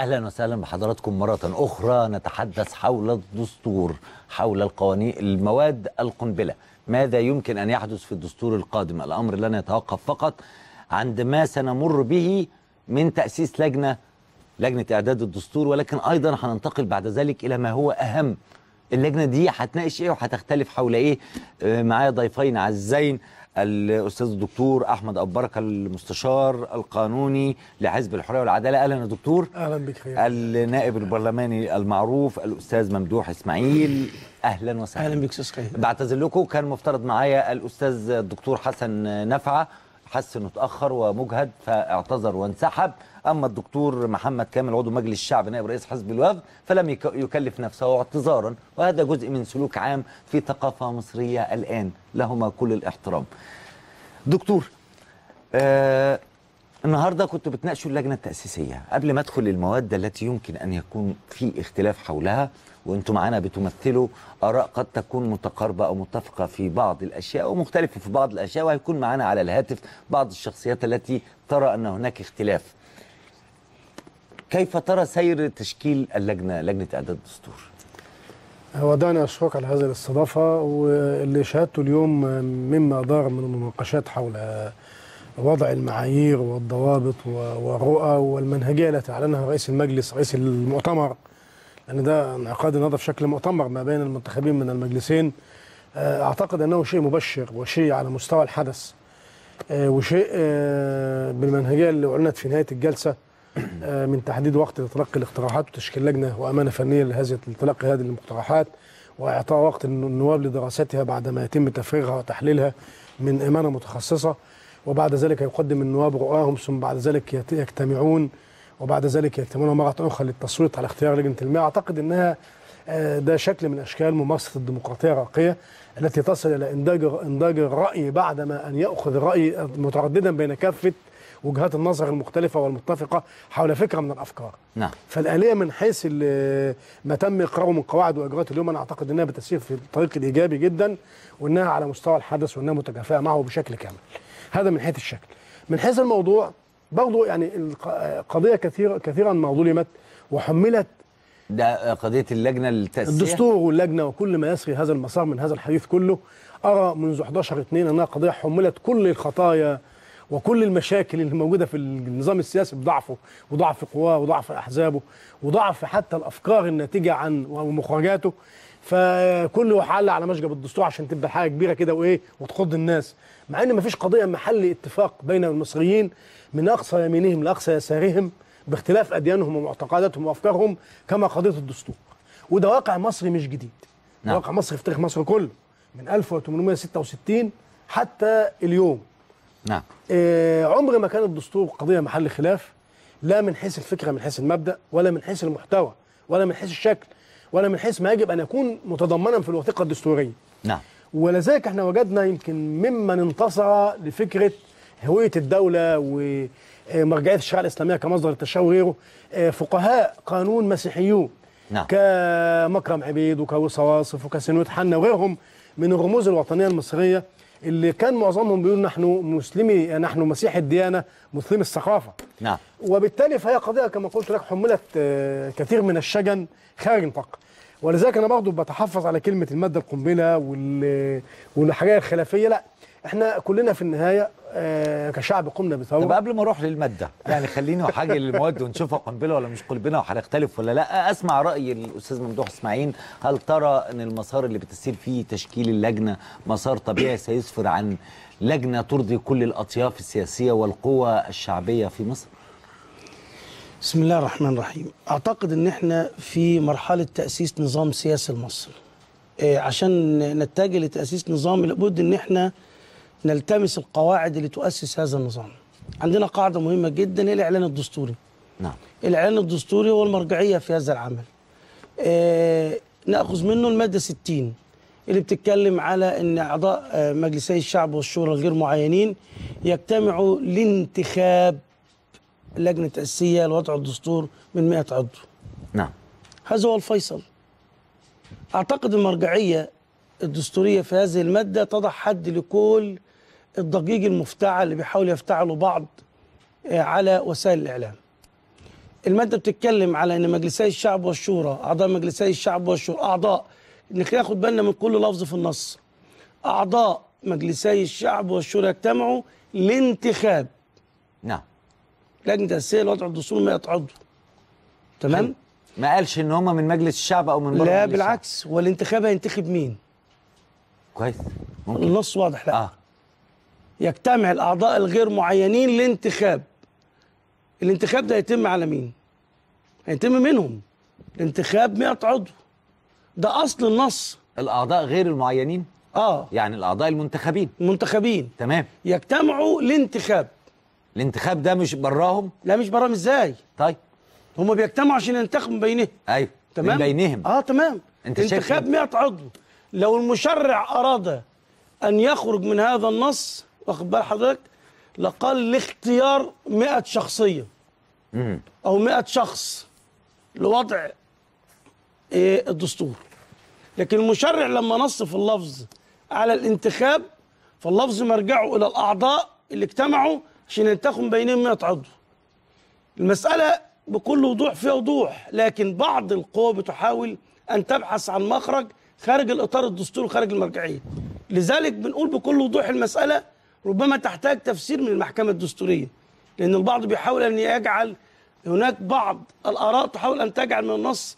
اهلا وسهلا بحضراتكم مره اخرى نتحدث حول الدستور حول القوانين المواد القنبله ماذا يمكن ان يحدث في الدستور القادم الامر لن يتوقف فقط عند ما سنمر به من تاسيس لجنه لجنه اعداد الدستور ولكن ايضا هننتقل بعد ذلك الى ما هو اهم اللجنه دي هتناقش ايه وهتختلف حول ايه آه، معايا ضيفين عزين الاستاذ الدكتور احمد ابو بركه المستشار القانوني لحزب الحريه والعداله اهلا يا دكتور اهلا بك خير النائب البرلماني المعروف الاستاذ ممدوح اسماعيل اهلا وسهلا اهلا بك استاذ خير بعتذر لكم كان مفترض معايا الاستاذ الدكتور حسن نفعه حس انه اتاخر ومجهد فاعتذر وانسحب اما الدكتور محمد كامل عضو مجلس الشعب نائب رئيس حزب الوفد فلم يك- يكلف نفسه اعتذارا وهذا جزء من سلوك عام في ثقافه مصريه الان لهما كل الاحترام دكتور آه النهارده كنتوا بتناقشوا اللجنه التاسيسيه قبل ما ادخل المواد التي يمكن ان يكون في اختلاف حولها وانتم معانا بتمثلوا اراء قد تكون متقاربه او متفقه في بعض الاشياء ومختلفه في بعض الاشياء وهيكون معانا على الهاتف بعض الشخصيات التي ترى ان هناك اختلاف كيف ترى سير تشكيل اللجنه لجنه اعداد الدستور هو دعني اشكرك على هذه الاستضافه واللي شاهدته اليوم مما دار من المناقشات حول وضع المعايير والضوابط والرؤى والمنهجيه التي اعلنها رئيس المجلس رئيس المؤتمر لان ده انعقاد النهارده في شكل مؤتمر ما بين المنتخبين من المجلسين آه، اعتقد انه شيء مبشر وشيء على مستوى الحدث آه، وشيء آه، بالمنهجيه اللي اعلنت في نهايه الجلسه آه، من تحديد وقت لتلقي الاقتراحات وتشكيل لجنه وامانه فنيه لهذه لتلقي هذه المقترحات واعطاء وقت النواب لدراستها بعد ما يتم تفريغها وتحليلها من امانه متخصصه وبعد ذلك يقدم النواب رؤاهم ثم بعد ذلك يت- يجتمعون وبعد ذلك يجتمعون مره اخرى للتصويت على اختيار لجنه المياه اعتقد انها آه، ده شكل من اشكال ممارسه الديمقراطيه الراقيه التي تصل الى انضاج انضاج الراي بعدما ان ياخذ الراي مترددا بين كافه وجهات النظر المختلفه والمتفقه حول فكره من الافكار. نعم فالآلية من حيث ال- ما تم إقراره من قواعد وإجراءات اليوم أنا أعتقد أنها بتسير في الطريق الإيجابي جدا وأنها على مستوى الحدث وأنها متكافئة معه بشكل كامل هذا من حيث الشكل من حيث الموضوع برضو يعني الق- قضية كثيرة كثيرا ما ظلمت وحملت ده قضيه اللجنه التاسيسيه الدستور واللجنة وكل ما يسري هذا المسار من هذا الحديث كله أرى منذ 11 2 أنها قضية حملت كل الخطايا وكل المشاكل اللي موجودة في النظام السياسي بضعفه وضعف قواه وضعف أحزابه وضعف حتى الأفكار الناتجة عن ومخرجاته فكله حل على مشجب الدستور عشان تبقى حاجة كبيرة كده وإيه وتخض الناس مع إن مفيش قضية محل اتفاق بين المصريين من أقصى يمينهم لأقصى يسارهم باختلاف أديانهم ومعتقداتهم وأفكارهم كما قضية الدستور وده واقع مصري مش جديد نعم. واقع مصري في تاريخ مصر كله من 1866 حتى اليوم نعم آه، عمر ما كان الدستور قضية محل خلاف لا من حيث الفكرة من حيث المبدأ ولا من حيث المحتوى ولا من حيث الشكل ولا من حيث ما يجب أن يكون متضمنا في الوثيقة الدستورية نعم ولذلك احنا وجدنا يمكن ممن انتصر لفكرة هوية الدولة ومرجعية الشريعة الإسلامية كمصدر للتشريع وغيره آه، فقهاء قانون مسيحيون نعم. كمكرم عبيد وكويس واصف وكسنوت حنا وغيرهم من الرموز الوطنية المصرية اللي كان معظمهم بيقول نحن مسلمي نحن مسيح الديانة مسلمي الثقافة نعم وبالتالي فهي قضيه كما قلت لك حملت آه، كثير من الشجن خارج نطاق ولذلك انا برضه بتحفظ على كلمه الماده القنبله وال والحاجات الخلافيه لا احنا كلنا في النهايه آه، كشعب قمنا طب بثوره قبل ما اروح للماده يعني خليني حاجه للمواد ونشوفها قنبله ولا مش قنبله وهنختلف ولا لا اسمع راي الاستاذ ممدوح اسماعيل هل ترى ان المسار اللي بتسير فيه تشكيل اللجنه مسار طبيعي سيسفر عن لجنه ترضي كل الاطياف السياسيه والقوى الشعبيه في مصر بسم الله الرحمن الرحيم اعتقد ان احنا في مرحله تاسيس نظام سياسي لمصر إيه عشان نتجه لتاسيس نظام لابد ان احنا نلتمس القواعد اللي تؤسس هذا النظام عندنا قاعده مهمه جدا هي الاعلان الدستوري نعم الاعلان الدستوري هو المرجعيه في هذا العمل إيه ناخذ منه الماده 60 اللي بتتكلم على ان اعضاء آه، مجلسي الشعب والشورى الغير معينين يجتمعوا لانتخاب لجنه تاسيسيه لوضع الدستور من 100 عضو نعم هذا هو الفيصل اعتقد المرجعيه الدستوريه في هذه الماده تضع حد لكل الضجيج المفتعل اللي بيحاول يفتعله بعض آه، على وسائل الاعلام الماده بتتكلم على ان مجلسي الشعب والشورى اعضاء مجلسي الشعب والشورى اعضاء ناخد بالنا من كل لفظ في النص اعضاء مجلسي الشعب والشورى يجتمعوا لانتخاب نعم لجنه تاسيسيه لوضع الدستور 100 عضو تمام ما قالش ان هم من مجلس الشعب او من بره لا مجلس بالعكس والانتخاب هينتخب مين الشعب. كويس ممكن النص واضح لا اه يجتمع الاعضاء الغير معينين لانتخاب الانتخاب ده يتم على مين هيتم منهم انتخاب 100 عضو ده اصل النص الاعضاء غير المعينين اه يعني الاعضاء المنتخبين المنتخبين تمام يجتمعوا لانتخاب الانتخاب ده مش براهم لا مش برام ازاي طيب هم بيجتمعوا عشان ينتخبوا من بينهم ايوه تمام من بينهم اه تمام أنت شايف انتخاب إيه؟ 100 عضو لو المشرع اراد ان يخرج من هذا النص واخد بال حضرتك لقال لاختيار 100 شخصيه مم. او 100 شخص لوضع إيه الدستور لكن المشرع لما نص في اللفظ على الانتخاب فاللفظ مرجعه الى الاعضاء اللي اجتمعوا عشان ينتخبوا من بينهم 100 عضو المساله بكل وضوح فيها وضوح لكن بعض القوى بتحاول ان تبحث عن مخرج خارج الاطار الدستوري وخارج المرجعيه لذلك بنقول بكل وضوح المساله ربما تحتاج تفسير من المحكمه الدستوريه لان البعض بيحاول ان يجعل هناك بعض الاراء تحاول ان تجعل من النص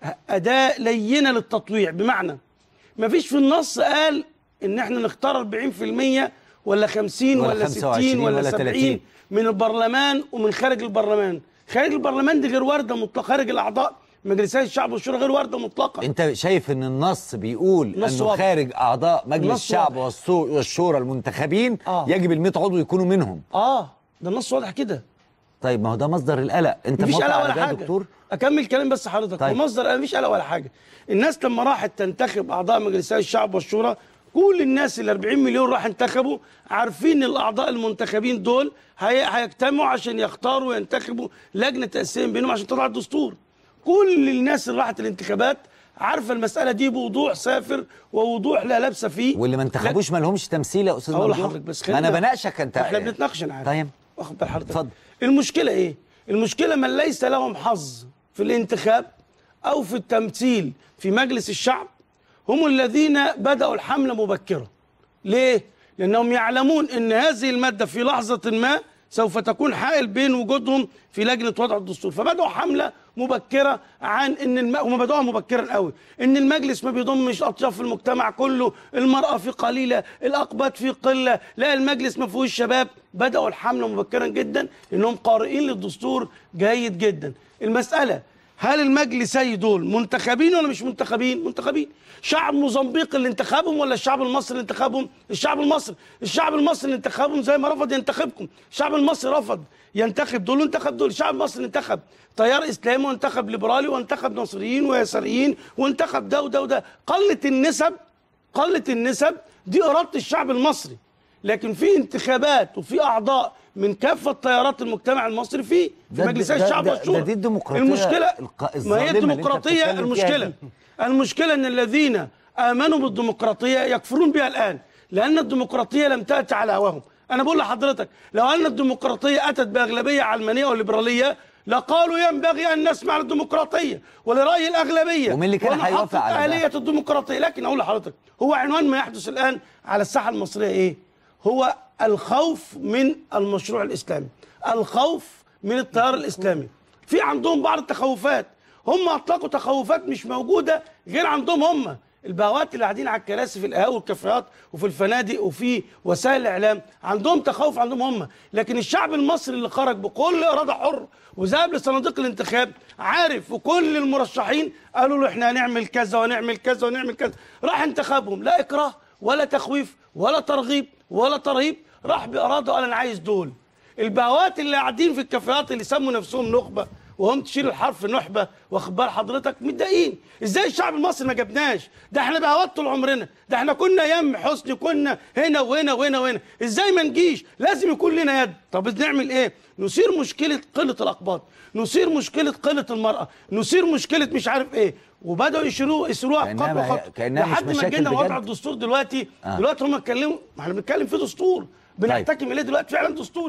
اداه لينه للتطويع بمعنى ما فيش في النص قال ان احنا نختار 40% ولا 50 ولا ولا 25 60 ولا ولا 70 30. من البرلمان ومن خارج البرلمان خارج البرلمان دي غير وارده مطلقه خارج الاعضاء مجلسي الشعب والشورى غير وارده مطلقا انت شايف ان النص بيقول نص انه واضح. خارج اعضاء مجلس النص الشعب واضح. والصو- والشورى المنتخبين آه. يجب ال 100 عضو يكونوا منهم اه ده النص واضح كده طيب ما هو ده مصدر القلق انت مفيش موافق قلق على ولا ده يا حاجه دكتور اكمل كلام بس حضرتك طيب. ومصدر مفيش قلق ولا حاجه الناس لما راحت تنتخب اعضاء مجلسي الشعب والشورى كل الناس ال 40 مليون راح انتخبوا عارفين ان الاعضاء المنتخبين دول هي... هيجتمعوا عشان يختاروا وينتخبوا لجنه تاسيسيه بينهم عشان تطلع الدستور كل الناس اللي راحت الانتخابات عارفه المساله دي بوضوح سافر ووضوح لا لبس فيه واللي ما انتخبوش ما لهمش تمثيل يا استاذ اقول ممدوح لحضرتك بس ما انا خلينا- بناقشك انت احنا بنتناقش انا عارف طيب واخد بال حضرتك اتفضل. المشكله ايه المشكله من ليس لهم حظ في الانتخاب او في التمثيل في مجلس الشعب هم الذين بداوا الحمله مبكرا ليه لانهم يعلمون ان هذه الماده في لحظه ما سوف تكون حائل بين وجودهم في لجنه وضع الدستور فبداوا حمله مبكره عن ان الم... هم بداوها مبكرا قوي ان المجلس ما بيضمش اطياف المجتمع كله المراه في قليله الاقباط في قله لا المجلس ما فيهوش شباب بداوا الحمله مبكرا جدا لانهم قارئين للدستور جيد جدا المساله هل المجلسي دول منتخبين ولا مش منتخبين؟ منتخبين. شعب موزمبيق اللي انتخبهم ولا الشعب المصري اللي انتخبهم؟ الشعب المصري، الشعب المصري اللي انتخبهم زي ما رفض ينتخبكم، الشعب المصري رفض ينتخب دول وانتخب دول، الشعب المصري انتخب تيار اسلامي وانتخب ليبرالي وانتخب نصريين ويساريين وانتخب ده وده وده، قلت النسب قلت النسب دي اراده الشعب المصري. لكن في انتخابات وفي اعضاء من كافه تيارات المجتمع المصري في في ده- مجلسي ده- الشعب ده- والشورى ده دي الديمقراطية المشكله الق- ما هي الظالمة اللي أنت الديمقراطيه بتتكلم فيها المشكله دي. المشكله ان الذين امنوا بالديمقراطيه يكفرون بها الان لان الديمقراطيه لم تاتي على هواهم انا بقول لحضرتك لو ان الديمقراطيه اتت باغلبيه علمانيه وليبراليه لقالوا ينبغي ان نسمع للديمقراطيه ولراي الاغلبيه ومين اللي كان ونحقق هيوافق على ده؟ آلية الديمقراطيه لكن اقول لحضرتك هو عنوان ما يحدث الان على الساحه المصريه ايه؟ هو الخوف من المشروع الاسلامي الخوف من التيار الاسلامي في عندهم بعض التخوفات هم اطلقوا تخوفات مش موجوده غير عندهم هم البهوات اللي قاعدين على الكراسي في القهاوي والكافيهات وفي الفنادق وفي وسائل الاعلام عندهم تخوف عندهم هم لكن الشعب المصري اللي خرج بكل اراده حر وذهب لصناديق الانتخاب عارف وكل المرشحين قالوا له احنا هنعمل كذا ونعمل كذا ونعمل كذا راح انتخابهم لا اكراه ولا تخويف ولا ترغيب ولا ترهيب راح باراده قال انا عايز دول البهوات اللي قاعدين في الكافيهات اللي سموا نفسهم نخبه وهم تشيل الحرف نحبه واخد بال حضرتك متضايقين ازاي الشعب المصري ما جبناش ده احنا بهوات طول عمرنا ده احنا كنا ايام حسني كنا هنا وهنا وهنا وهنا ازاي ما نجيش لازم يكون لنا يد طب نعمل ايه نثير مشكله قله الاقباط نثير مشكله قله المراه نثير مشكله مش عارف ايه وبداوا يشيلوه يسيروها كأنها خطوه ما هي- خطوه كأنها مش لحد ما مشاكل جينا وضع بجد. الدستور دلوقتي آه. دلوقتي هم اتكلموا ما احنا بنتكلم في دستور بنحتكم اليه دلوقتي فعلا دستوري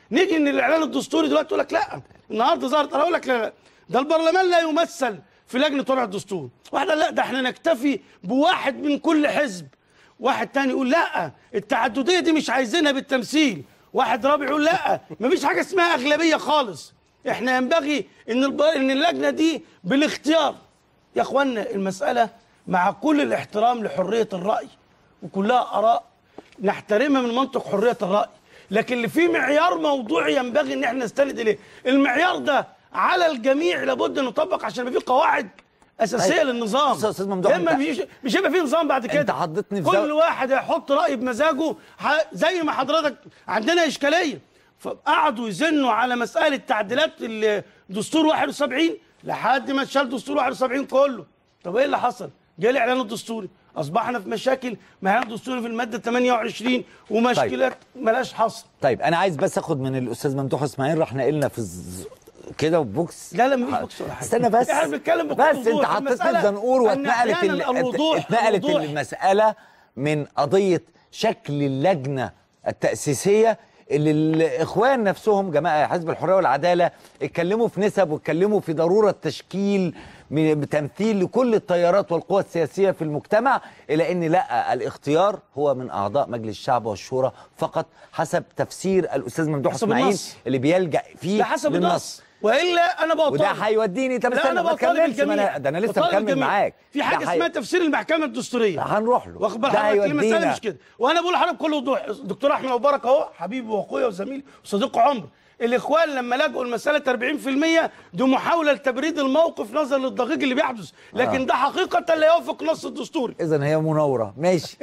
نيجي ان الاعلان الدستوري دلوقتي يقول لك لا النهارده ظهرت انا اقول لك لا لا ده البرلمان لا يمثل في لجنه وضع الدستور واحده لا ده احنا نكتفي بواحد من كل حزب واحد تاني يقول لا التعدديه دي مش عايزينها بالتمثيل واحد رابع يقول لا مفيش حاجه اسمها اغلبيه خالص احنا ينبغي ان الب... ان اللجنه دي بالاختيار يا اخوانا المساله مع كل الاحترام لحريه الراي وكلها اراء نحترمها من منطق حريه الراي لكن اللي فيه معيار موضوعي ينبغي ان احنا نستند اليه المعيار ده على الجميع لابد ان يطبق عشان يبقى فيه قواعد اساسيه طيب. للنظام أستاذ- أستاذ ممدوح، اما أنت- مش مش هيبقى فيه نظام بعد كده أنت حطيتني في كل زاوية- واحد هيحط راي بمزاجه ح- زي ما حضرتك عندنا اشكاليه فقعدوا يزنوا على مساله تعديلات الدستور 71 لحد ما اتشال دستور 71 كله طب ايه اللي حصل؟ جه الاعلان الدستوري اصبحنا في مشاكل مع الدستوري في الماده 28 ومشكلات ملهاش حصر طيب انا عايز بس اخد من الاستاذ ممدوح اسماعيل راح نقلنا في الز... كده بوكس لا لا مفيش بوكس ولا حاجه استنى بس احنا بنتكلم بكل بس انت وضوح. حطيتني المسألة في زنقور أن واتنقلت أحياناً ال- الوضوح اتنقلت الوضوح المساله من قضيه شكل اللجنه التاسيسيه اللي الاخوان نفسهم جماعه حزب الحريه والعداله اتكلموا في نسب واتكلموا في ضروره تشكيل من- بتمثيل لكل التيارات والقوى السياسيه في المجتمع الى ان لا الاختيار هو من اعضاء مجلس الشعب والشورى فقط حسب تفسير الاستاذ ممدوح حسب اسماعيل النص. اللي بيلجا فيه ده حسب للنص النص والا انا بطالب وده هيوديني طب لا استنى انا ما بطالب تكملش ما الجميع أنا- ده انا لسه بطالب مكمل الجميع. معاك في ده حاجه هي- اسمها تفسير المحكمه الدستوريه هنروح له واخد بال ده حضرتك المساله هيودينا مش كده وانا بقول لحضرتك بكل وضوح دكتور احمد ابو بركه اهو حبيبي واخويا وزميلي وصديق عمر الاخوان لما لجوا المساله 40% دي محاوله لتبريد الموقف نظرا للضجيج اللي بيحدث لكن آه. ده حقيقه لا يوافق نص الدستوري اذا هي مناوره ماشي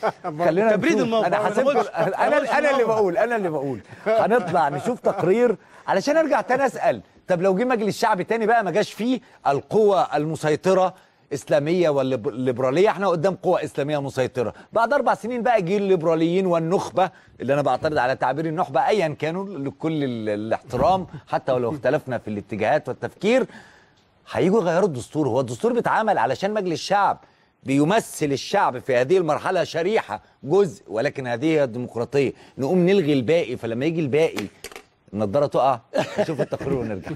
خلينا تبريد نشوف. الموقف. انا أنا حاسب بقولش- أنا انا بقولش انا اللي مناورة. بقول انا اللي بقول هنطلع نشوف تقرير علشان ارجع تاني اسال طب لو جه مجلس شعبي تاني بقى ما جاش فيه القوى المسيطره اسلاميه والليبراليه احنا قدام قوى اسلاميه مسيطره بعد اربع سنين بقى جه الليبراليين والنخبه اللي انا بعترض على تعبير النخبه ايا كانوا لكل ال- الاحترام حتى ولو اختلفنا في الاتجاهات والتفكير هيجوا يغيروا الدستور هو الدستور بيتعمل علشان مجلس الشعب بيمثل الشعب في هذه المرحلة شريحة جزء ولكن هذه هي الديمقراطية نقوم نلغي الباقي فلما يجي الباقي النضارة تقع نشوف التقرير ونرجع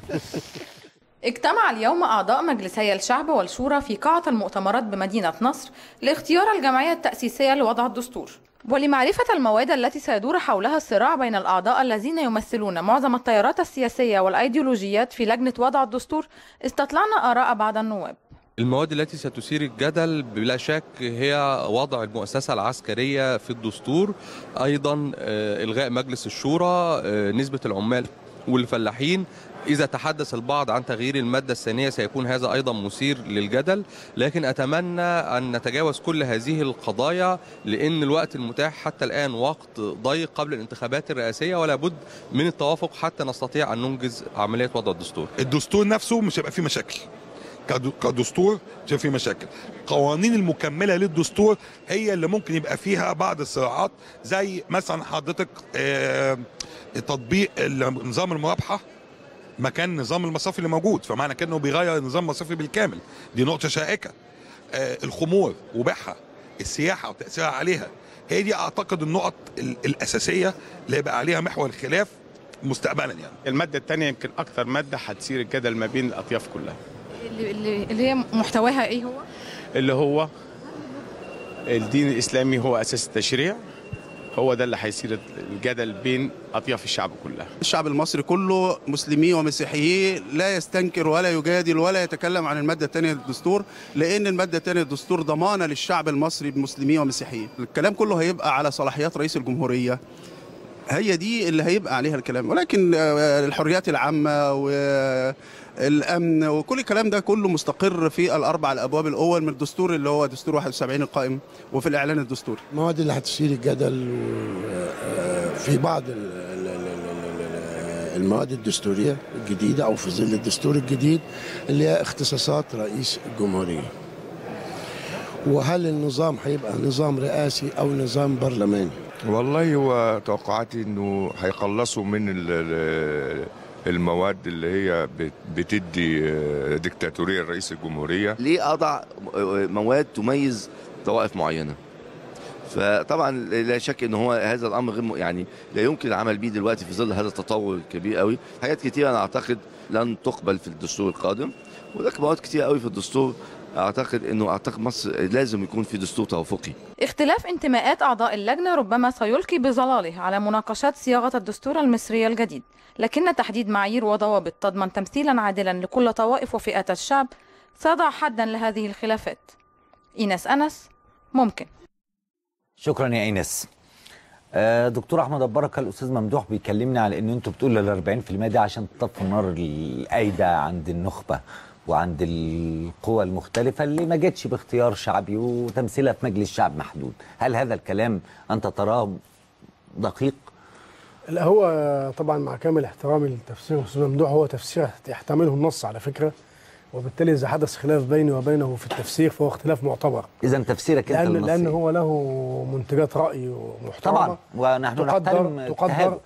اجتمع اليوم أعضاء مجلسي الشعب والشورى في قاعة المؤتمرات بمدينة نصر لاختيار الجمعية التأسيسية لوضع الدستور ولمعرفة المواد التي سيدور حولها الصراع بين الأعضاء الذين يمثلون معظم التيارات السياسية والأيديولوجيات في لجنة وضع الدستور استطلعنا آراء بعض النواب المواد التي ستثير الجدل بلا شك هي وضع المؤسسة العسكرية في الدستور أيضا آه، إلغاء مجلس الشورى آه، نسبة العمال والفلاحين إذا تحدث البعض عن تغيير المادة الثانية سيكون هذا أيضا مثير للجدل لكن أتمنى أن نتجاوز كل هذه القضايا لأن الوقت المتاح حتى الآن وقت ضيق قبل الانتخابات الرئاسية ولا بد من التوافق حتى نستطيع أن ننجز عملية وضع الدستور الدستور نفسه مش هيبقى فيه مشاكل كد- كدستور مش هيبقى فيه مشاكل قوانين المكمله للدستور هي اللي ممكن يبقى فيها بعض الصراعات زي مثلا حضرتك آه، تطبيق ال- نظام المرابحه مكان النظام المصرفي اللي موجود فمعنى كده انه بيغير النظام المصرفي بالكامل دي نقطه شائكه آه، الخمور وبيعها السياحه وتاثيرها عليها هي دي اعتقد النقط ال- الاساسيه اللي هيبقى عليها محور الخلاف مستقبلا يعني المادة الثانية يمكن أكثر مادة هتثير الجدل ما بين الأطياف كلها اللي, اللي, اللي هي محتواها إيه هو؟ اللي هو الدين الإسلامي هو أساس التشريع هو ده اللي هيثير الجدل بين أطياف الشعب كلها الشعب المصري كله مسلمي ومسيحيي لا يستنكر ولا يجادل ولا يتكلم عن المادة الثانية للدستور لأن المادة الثانية للدستور ضمانة للشعب المصري بمسلميه ومسيحيين الكلام كله هيبقى على صلاحيات رئيس الجمهورية هي دي اللي هيبقى عليها الكلام ولكن آه، الحريات العامة والأمن وكل الكلام ده كله مستقر في الأربع الأبواب الأول من الدستور اللي هو دستور 71 القائم وفي الإعلان الدستوري المواد اللي هتثير الجدل و- في بعض ال- ال- ال- ال- ال- المواد الدستورية الجديدة أو في ظل الدستور الجديد اللي هي اختصاصات رئيس الجمهورية وهل النظام هيبقى نظام رئاسي أو نظام برلماني والله هو توقعاتي انه هيقلصوا من ال- ال- المواد اللي هي بت- بتدي آه، ديكتاتوريه لرئيس الجمهوريه ليه اضع مواد تميز طوائف معينه فطبعا لا شك ان هو هذا الامر غير م- يعني لا يمكن العمل به دلوقتي في ظل هذا التطور الكبير قوي حاجات كتيره انا اعتقد لن تقبل في الدستور القادم وهناك مواد كتير قوي في الدستور اعتقد انه اعتقد مصر لازم يكون في دستور توافقي اختلاف انتماءات أعضاء اللجنة ربما سيلقي بظلاله على مناقشات صياغة الدستور المصري الجديد لكن تحديد معايير وضوابط تضمن تمثيلا عادلا لكل طوائف وفئات الشعب سيضع حدا لهذه الخلافات إيناس أنس ممكن شكرا يا ايناس آه، دكتور احمد البركه الاستاذ ممدوح بيكلمني على ان انتوا بتقولوا ال 40% دي عشان تطفوا النار القايده عند النخبه وعند القوى المختلفه اللي ما جتش باختيار شعبي وتمثيلها في مجلس الشعب محدود هل هذا الكلام انت تراه دقيق لا هو طبعا مع كامل احترامي لتفسير الاستاذ ممدوح هو تفسير يحتمله النص على فكره وبالتالي اذا حدث خلاف بيني وبينه في التفسير فهو اختلاف معتبر اذا تفسيرك انت لان للنص لان إيه؟ هو له منتجات راي محترمه طبعا ونحن تقدر نحترم تقدر التهاب.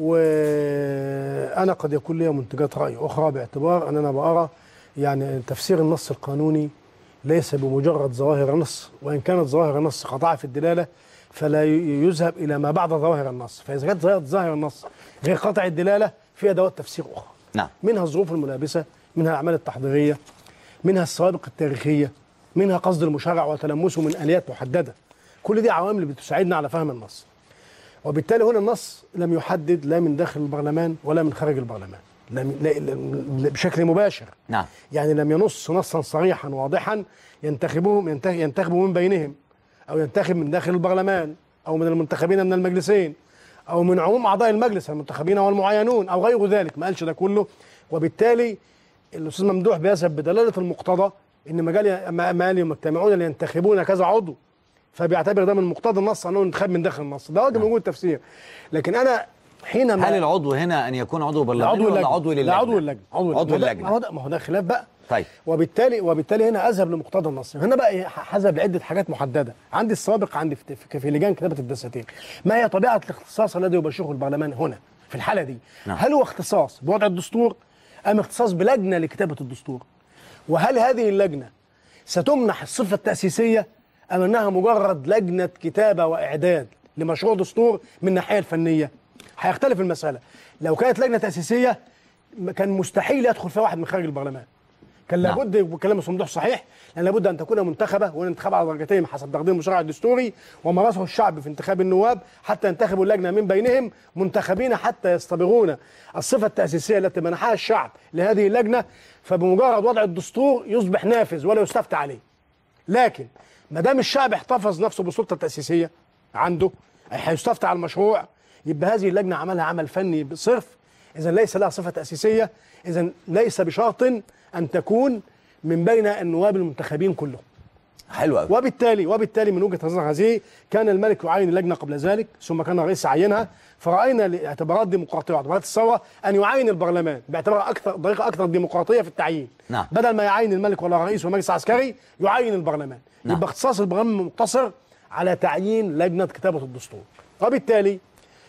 وانا قد يكون لي منتجات راي اخرى باعتبار ان انا بارى يعني تفسير النص القانوني ليس بمجرد ظواهر النص وان كانت ظواهر النص قطعه في الدلاله فلا ي- يذهب الى ما بعد ظواهر النص فاذا كانت ظاهر- ظاهر النص غير قطع الدلاله في ادوات تفسير اخرى نعم منها الظروف الملابسه منها الاعمال التحضيريه منها السوابق التاريخيه منها قصد المشرع وتلمسه من اليات محدده كل دي عوامل بتساعدنا على فهم النص وبالتالي هنا النص لم يحدد لا من داخل البرلمان ولا من خارج البرلمان لم لا لا- بشكل مباشر نعم يعني لم ينص نصا صريحا واضحا ينتخبهم ينتخ- ينتخبوا من بينهم او ينتخب من داخل البرلمان او من المنتخبين من المجلسين او من عموم اعضاء المجلس المنتخبين والمعينون او غير ذلك ما قالش ده كله وبالتالي الاستاذ ممدوح بيذهب بدلاله المقتضى ان مجال ما ما قال يجتمعون لينتخبون كذا عضو فبيعتبر ده من مقتضى النص انه انتخاب من داخل النص ده وجه موجود تفسير لكن انا حينما هل العضو هنا ان يكون عضو برلماني عضو ولا اللجنه عضو للجنه لا عضو اللجنه عضو, عضو اللجنه اللجنة. ما هو ده- ما هو ده خلاف بقى طيب وبالتالي وبالتالي هنا اذهب لمقتضى النص هنا بقى إيه؟ حسب لعده حاجات محدده عندي السوابق عندي في, في, في لجان كتابه الدساتير ما هي طبيعه الاختصاص الذي يباشره البرلمان هنا في الحاله دي نعم. هل هو اختصاص بوضع الدستور ام اختصاص بلجنه لكتابه الدستور وهل هذه اللجنه ستمنح الصفه التاسيسيه ام انها مجرد لجنه كتابه واعداد لمشروع دستور من الناحيه الفنيه هيختلف المساله لو كانت لجنه تاسيسيه م- كان مستحيل يدخل فيها واحد من خارج البرلمان كان نعم. لابد وكلام ممدوح صحيح لان لابد ان تكون منتخبه والانتخاب على درجتين حسب تقدير المشرع الدستوري ومارسه الشعب في انتخاب النواب حتى ينتخبوا اللجنه من بينهم منتخبين حتى يصطبغون الصفه التاسيسيه التي منحها الشعب لهذه اللجنه فبمجرد وضع الدستور يصبح نافذ ولا يستفتى عليه لكن ما دام الشعب احتفظ نفسه بالسلطه التاسيسيه عنده أي هيستفتى على المشروع يبقى هذه اللجنه عملها عمل فني صرف اذا ليس لها صفه تاسيسيه اذا ليس بشرط ان تكون من بين النواب المنتخبين كلهم حلو قوي وبالتالي وبالتالي من وجهه نظر هذه كان الملك يعين اللجنه قبل ذلك ثم كان الرئيس يعينها فراينا لاعتبارات ديمقراطيه واعتبارات الثوره ان يعين البرلمان باعتبارها اكثر طريقه اكثر ديمقراطيه في التعيين نعم. بدل ما يعين الملك ولا رئيس ومجلس عسكري يعين البرلمان نعم. يبقى اختصاص البرلمان مقتصر على تعيين لجنه كتابه الدستور وبالتالي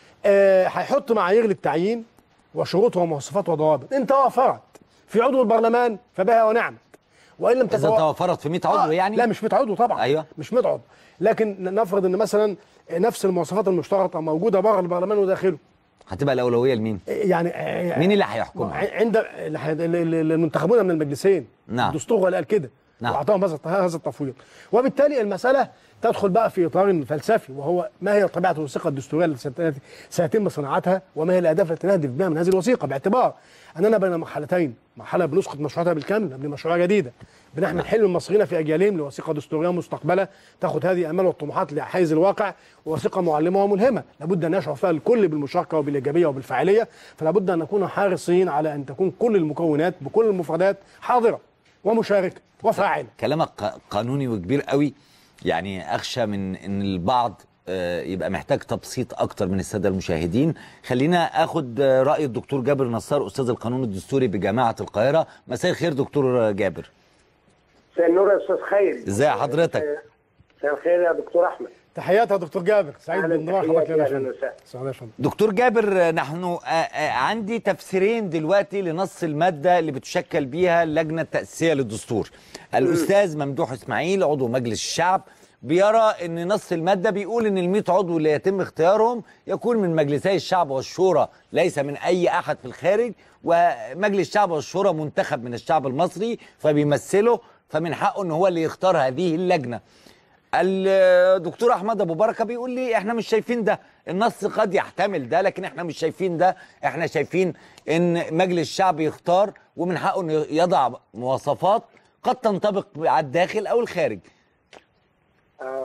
آه، هيحط معايير للتعيين وشروط ومواصفات وضوابط ان توافرت في عضو البرلمان فبها ونعمت وان لم اذا تتوا- توفرت في 100 عضو آه، يعني لا مش 100 عضو طبعا أيوة. مش 100 عضو لكن نفرض ان مثلا نفس المواصفات المشترطه موجوده بره البرلمان وداخله هتبقى الاولويه لمين يعني مين اللي هيحكمها عند ال- ال- ال- المنتخبون من المجلسين نعم. الدستور هو اللي قال كده نعم. واعطاهم هذا هذا التفويض وبالتالي المساله تدخل بقى في اطار فلسفي وهو ما هي طبيعه الوثيقه الدستوريه التي ست- سيتم صناعتها وما هي الاهداف التي نهدف بها من هذه الوثيقه باعتبار اننا بين مرحلتين مرحله بنسقط مشروعاتها بالكامل قبل مشروع جديده بنحمل حلم المصريين في اجيالهم لوثيقه دستوريه مستقبله تاخذ هذه الامال والطموحات لحيز الواقع ووثيقه معلمه وملهمه لابد ان يشعر فيها الكل بالمشاركه وبالايجابيه وبالفاعليه فلا بد ان نكون حريصين على ان تكون كل المكونات بكل المفردات حاضره ومشاركه وفاعله كلامك ق- قانوني وكبير قوي يعني اخشى من ان البعض آه، يبقى محتاج تبسيط اكتر من الساده المشاهدين خلينا اخد آه، راي الدكتور جابر نصار استاذ القانون الدستوري بجامعه القاهره مساء الخير دكتور جابر مساء النور يا استاذ خير ازي حضرتك مساء الخير يا دكتور احمد تحياتها دكتور جابر سعيد أهلاً، بانضمام تحياتي، حضرتك لنا يا أهلاً فندم. وسهلاً. سعيد يا فندم دكتور جابر آه، نحن آه، آه، عندي تفسيرين دلوقتي لنص المادة اللي بتشكل بيها اللجنة التأسيسية للدستور الأستاذ ممدوح إسماعيل عضو مجلس الشعب بيرى ان نص الماده بيقول ان ال 100 عضو اللي يتم اختيارهم يكون من مجلسي الشعب والشورى ليس من اي احد في الخارج ومجلس الشعب والشورى منتخب من الشعب المصري فبيمثله فمن حقه ان هو اللي يختار هذه اللجنه الدكتور احمد ابو بركه بيقول لي احنا مش شايفين ده النص قد يحتمل ده لكن احنا مش شايفين ده احنا شايفين ان مجلس الشعب يختار ومن حقه انه يضع مواصفات قد تنطبق على الداخل او الخارج آه،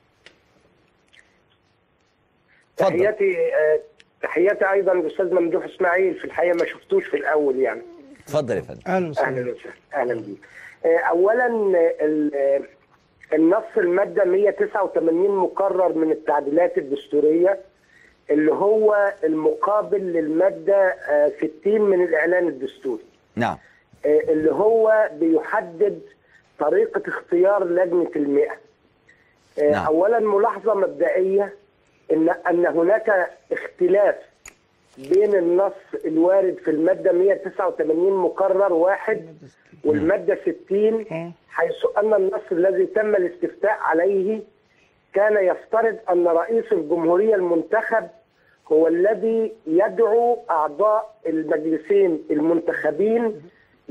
اتفضل. تحياتي آه، تحياتي ايضا للاستاذ ممدوح اسماعيل في الحقيقه ما شفتوش في الاول يعني اتفضل يا فندم اهلا وسهلا اهلا وسهلا اهلا بيك آه، اولا آه، ال- آه، النص الماده 189 مقرر من التعديلات الدستوريه اللي هو المقابل للماده آه، 60 من الاعلان الدستوري نعم آه، اللي هو بيحدد طريقه اختيار لجنه المئه آه، نعم. اولا ملاحظه مبدئيه ان ان هناك اختلاف بين النص الوارد في الماده 189 مقرر واحد والماده 60 حيث ان النص الذي تم الاستفتاء عليه كان يفترض ان رئيس الجمهوريه المنتخب هو الذي يدعو اعضاء المجلسين المنتخبين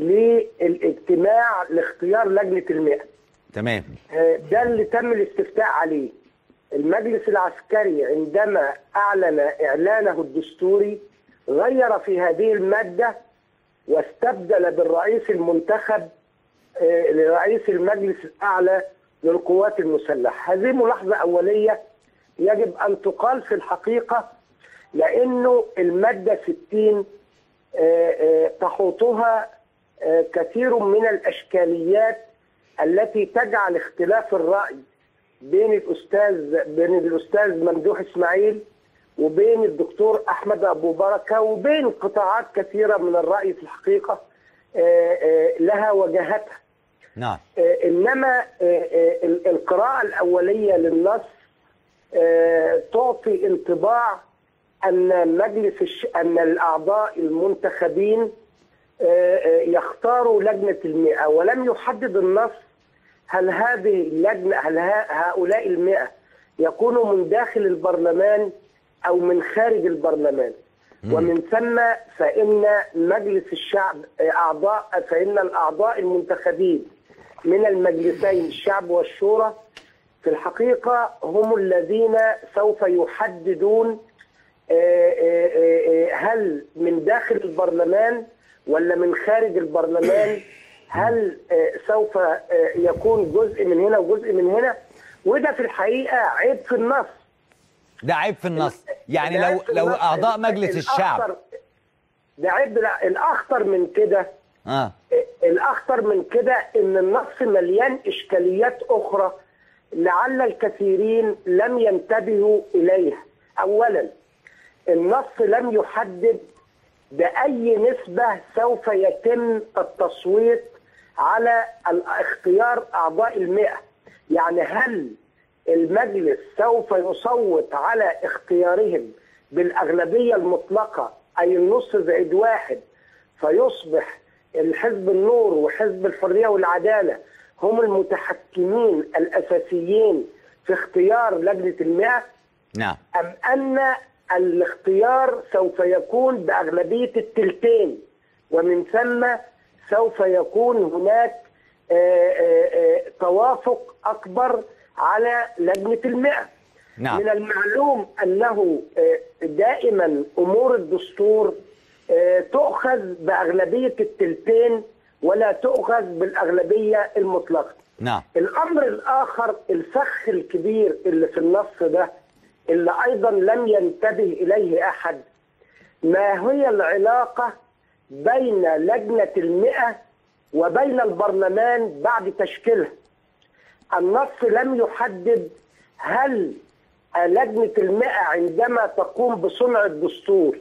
للاجتماع لاختيار لجنه المئه تمام آه، ده اللي تم الاستفتاء عليه المجلس العسكري عندما أعلن إعلانه الدستوري غير في هذه المادة واستبدل بالرئيس المنتخب آه، لرئيس المجلس الأعلى للقوات المسلحة هذه ملاحظة أولية يجب أن تقال في الحقيقة لأنه المادة 60 آه، آه، تحوطها آه، كثير من الأشكاليات التي تجعل اختلاف الرأي بين الأستاذ بين الأستاذ ممدوح إسماعيل وبين الدكتور أحمد أبو بركة وبين قطاعات كثيرة من الرأي في الحقيقة آه، آه، لها وجهتها نعم آه، انما آه، آه، ال- القراءه الاوليه للنص آه، تعطي انطباع ان مجلس الش... ان الاعضاء المنتخبين آه، آه، يختاروا لجنه المئه ولم يحدد النص هل هذه اللجنه هل ها- هؤلاء المئه يكونوا من داخل البرلمان او من خارج البرلمان ومن ثم فإن مجلس الشعب أعضاء فإن الأعضاء المنتخبين من المجلسين الشعب والشورى في الحقيقة هم الذين سوف يحددون آه، آه، آه، هل من داخل البرلمان ولا من خارج البرلمان هل آه، سوف آه، يكون جزء من هنا وجزء من هنا وده في الحقيقة عيب في النص ده عيب في النص يعني ده لو عيب في لو النص. اعضاء ال- مجلس الشعب الأخطر- ده عيب لا الأخطر من كده اه الأخطر من كده إن النص مليان إشكاليات أخرى لعل الكثيرين لم ينتبهوا إليها أولا النص لم يحدد بأي نسبة سوف يتم التصويت على ال- اختيار أعضاء المئة يعني هل المجلس سوف يصوت على اختيارهم بالأغلبية المطلقة أي النص زائد واحد فيصبح الحزب النور وحزب الحرية والعدالة هم المتحكمين الأساسيين في اختيار لجنة المئة نعم أم أن الاختيار سوف يكون بأغلبية التلتين ومن ثم سوف يكون هناك آه، آه، آه، توافق أكبر على لجنة المئة نعم. من المعلوم أنه آه، دائما أمور الدستور آه، تؤخذ بأغلبية التلتين ولا تؤخذ بالأغلبية المطلقة نعم الامر الاخر الفخ الكبير اللي في النص ده اللي ايضا لم ينتبه اليه احد ما هي العلاقه بين لجنه المئه وبين البرلمان بعد تشكيلها النص لم يحدد هل لجنه المئه عندما تقوم بصنع الدستور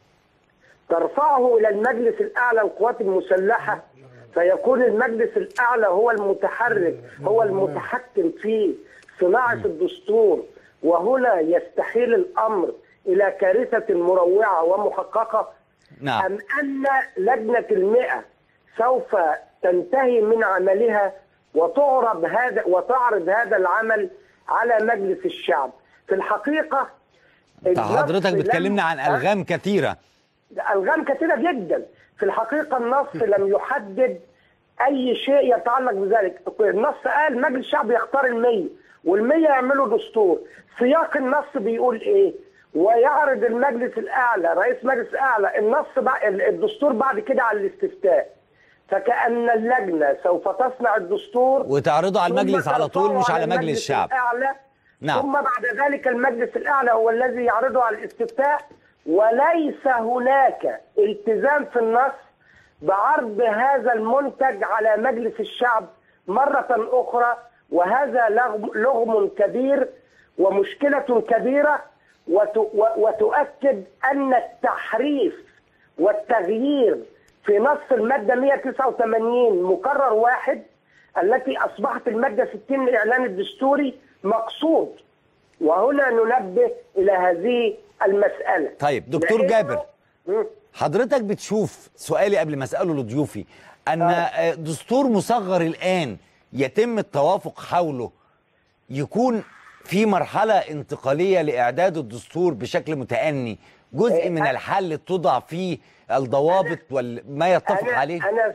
ترفعه الى المجلس الاعلى للقوات المسلحه فيكون المجلس الاعلى هو المتحرك هو المتحكم في صناعه الدستور وهنا يستحيل الامر الى كارثه مروعه ومحققه نعم ام ان لجنه المئه سوف تنتهي من عملها وتعرض هذا وتعرض هذا العمل على مجلس الشعب في الحقيقه انت النص حضرتك لم- بتكلمنا عن الغام كثيره الغام كثيره جدا في الحقيقه النص لم يحدد اي شيء يتعلق بذلك النص قال مجلس الشعب يختار المية والمية يعملوا دستور سياق النص بيقول ايه ويعرض المجلس الاعلى رئيس مجلس الاعلى النص بع- الدستور بعد كده على الاستفتاء فكأن اللجنة سوف تصنع الدستور وتعرضه على ثم المجلس على طول ترفعه مش على مجلس المجلس الشعب الأعلى نعم. ثم بعد ذلك المجلس الأعلى هو الذي يعرضه على الاستفتاء وليس هناك التزام في النص بعرض هذا المنتج على مجلس الشعب مرة أخرى وهذا لغم, لغم كبير ومشكلة كبيرة وت و- وتؤكد أن التحريف والتغيير في نص المادة 189 مكرر واحد التي أصبحت المادة 60 الإعلان الدستوري مقصود وهنا ننبه إلى هذه المسألة طيب دكتور لأنه- جابر مم. حضرتك بتشوف سؤالي قبل ما اساله لضيوفي ان آه، دستور مصغر الان يتم التوافق حوله يكون في مرحله انتقاليه لاعداد الدستور بشكل متأني جزء من الحل تضع فيه الضوابط وما يتفق أنا عليه أنا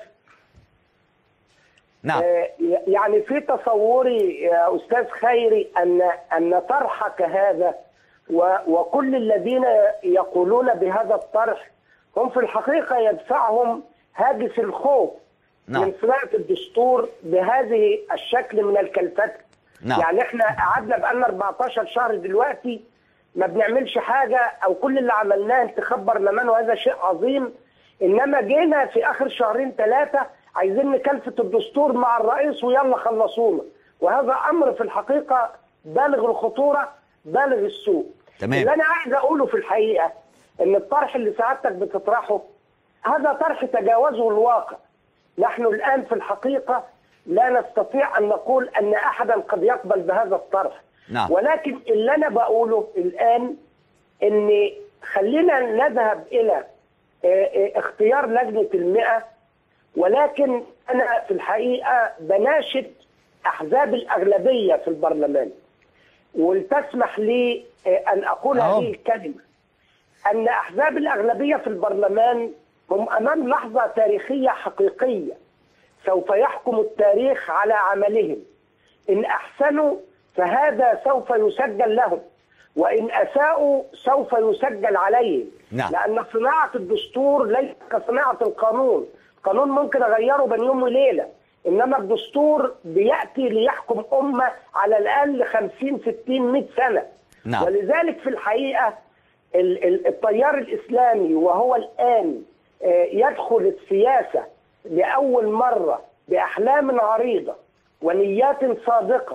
نعم آه، يعني في تصوري يا استاذ خيري ان ان طرحك هذا و- وكل الذين يقولون بهذا الطرح هم في الحقيقه يدفعهم هاجس الخوف نعم. من صناعه الدستور بهذه الشكل من الكلفتة نعم. يعني احنا قعدنا بقالنا 14 شهر دلوقتي ما بنعملش حاجه او كل اللي عملناه انتخاب برلمان وهذا شيء عظيم انما جينا في اخر شهرين ثلاثه عايزين نكلفت الدستور مع الرئيس ويلا خلصونا وهذا امر في الحقيقه بالغ الخطوره بالغ السوء تمام. اللي انا عايز اقوله في الحقيقه ان الطرح اللي سعادتك بتطرحه هذا طرح تجاوزه الواقع نحن الان في الحقيقه لا نستطيع ان نقول ان احدا قد يقبل بهذا الطرح نعم. ولكن اللي انا بقوله الان ان خلينا نذهب الى آه، آه، اختيار لجنه المئه ولكن انا في الحقيقه بناشد احزاب الاغلبيه في البرلمان ولتسمح لي آه، ان اقول أهو. هذه الكلمه ان احزاب الاغلبيه في البرلمان هم امام لحظه تاريخيه حقيقيه سوف يحكم التاريخ على عملهم ان احسنوا فهذا سوف يسجل لهم وان اساءوا سوف يسجل عليهم نعم. لان صناعه الدستور ليست كصناعه القانون القانون ممكن اغيره بين يوم وليله انما الدستور بياتي ليحكم امه على الاقل 50 60 100 سنه نعم. ولذلك في الحقيقه ال- ال- التيار الاسلامي وهو الان آه، يدخل السياسه لاول مره باحلام عريضه ونيات صادقه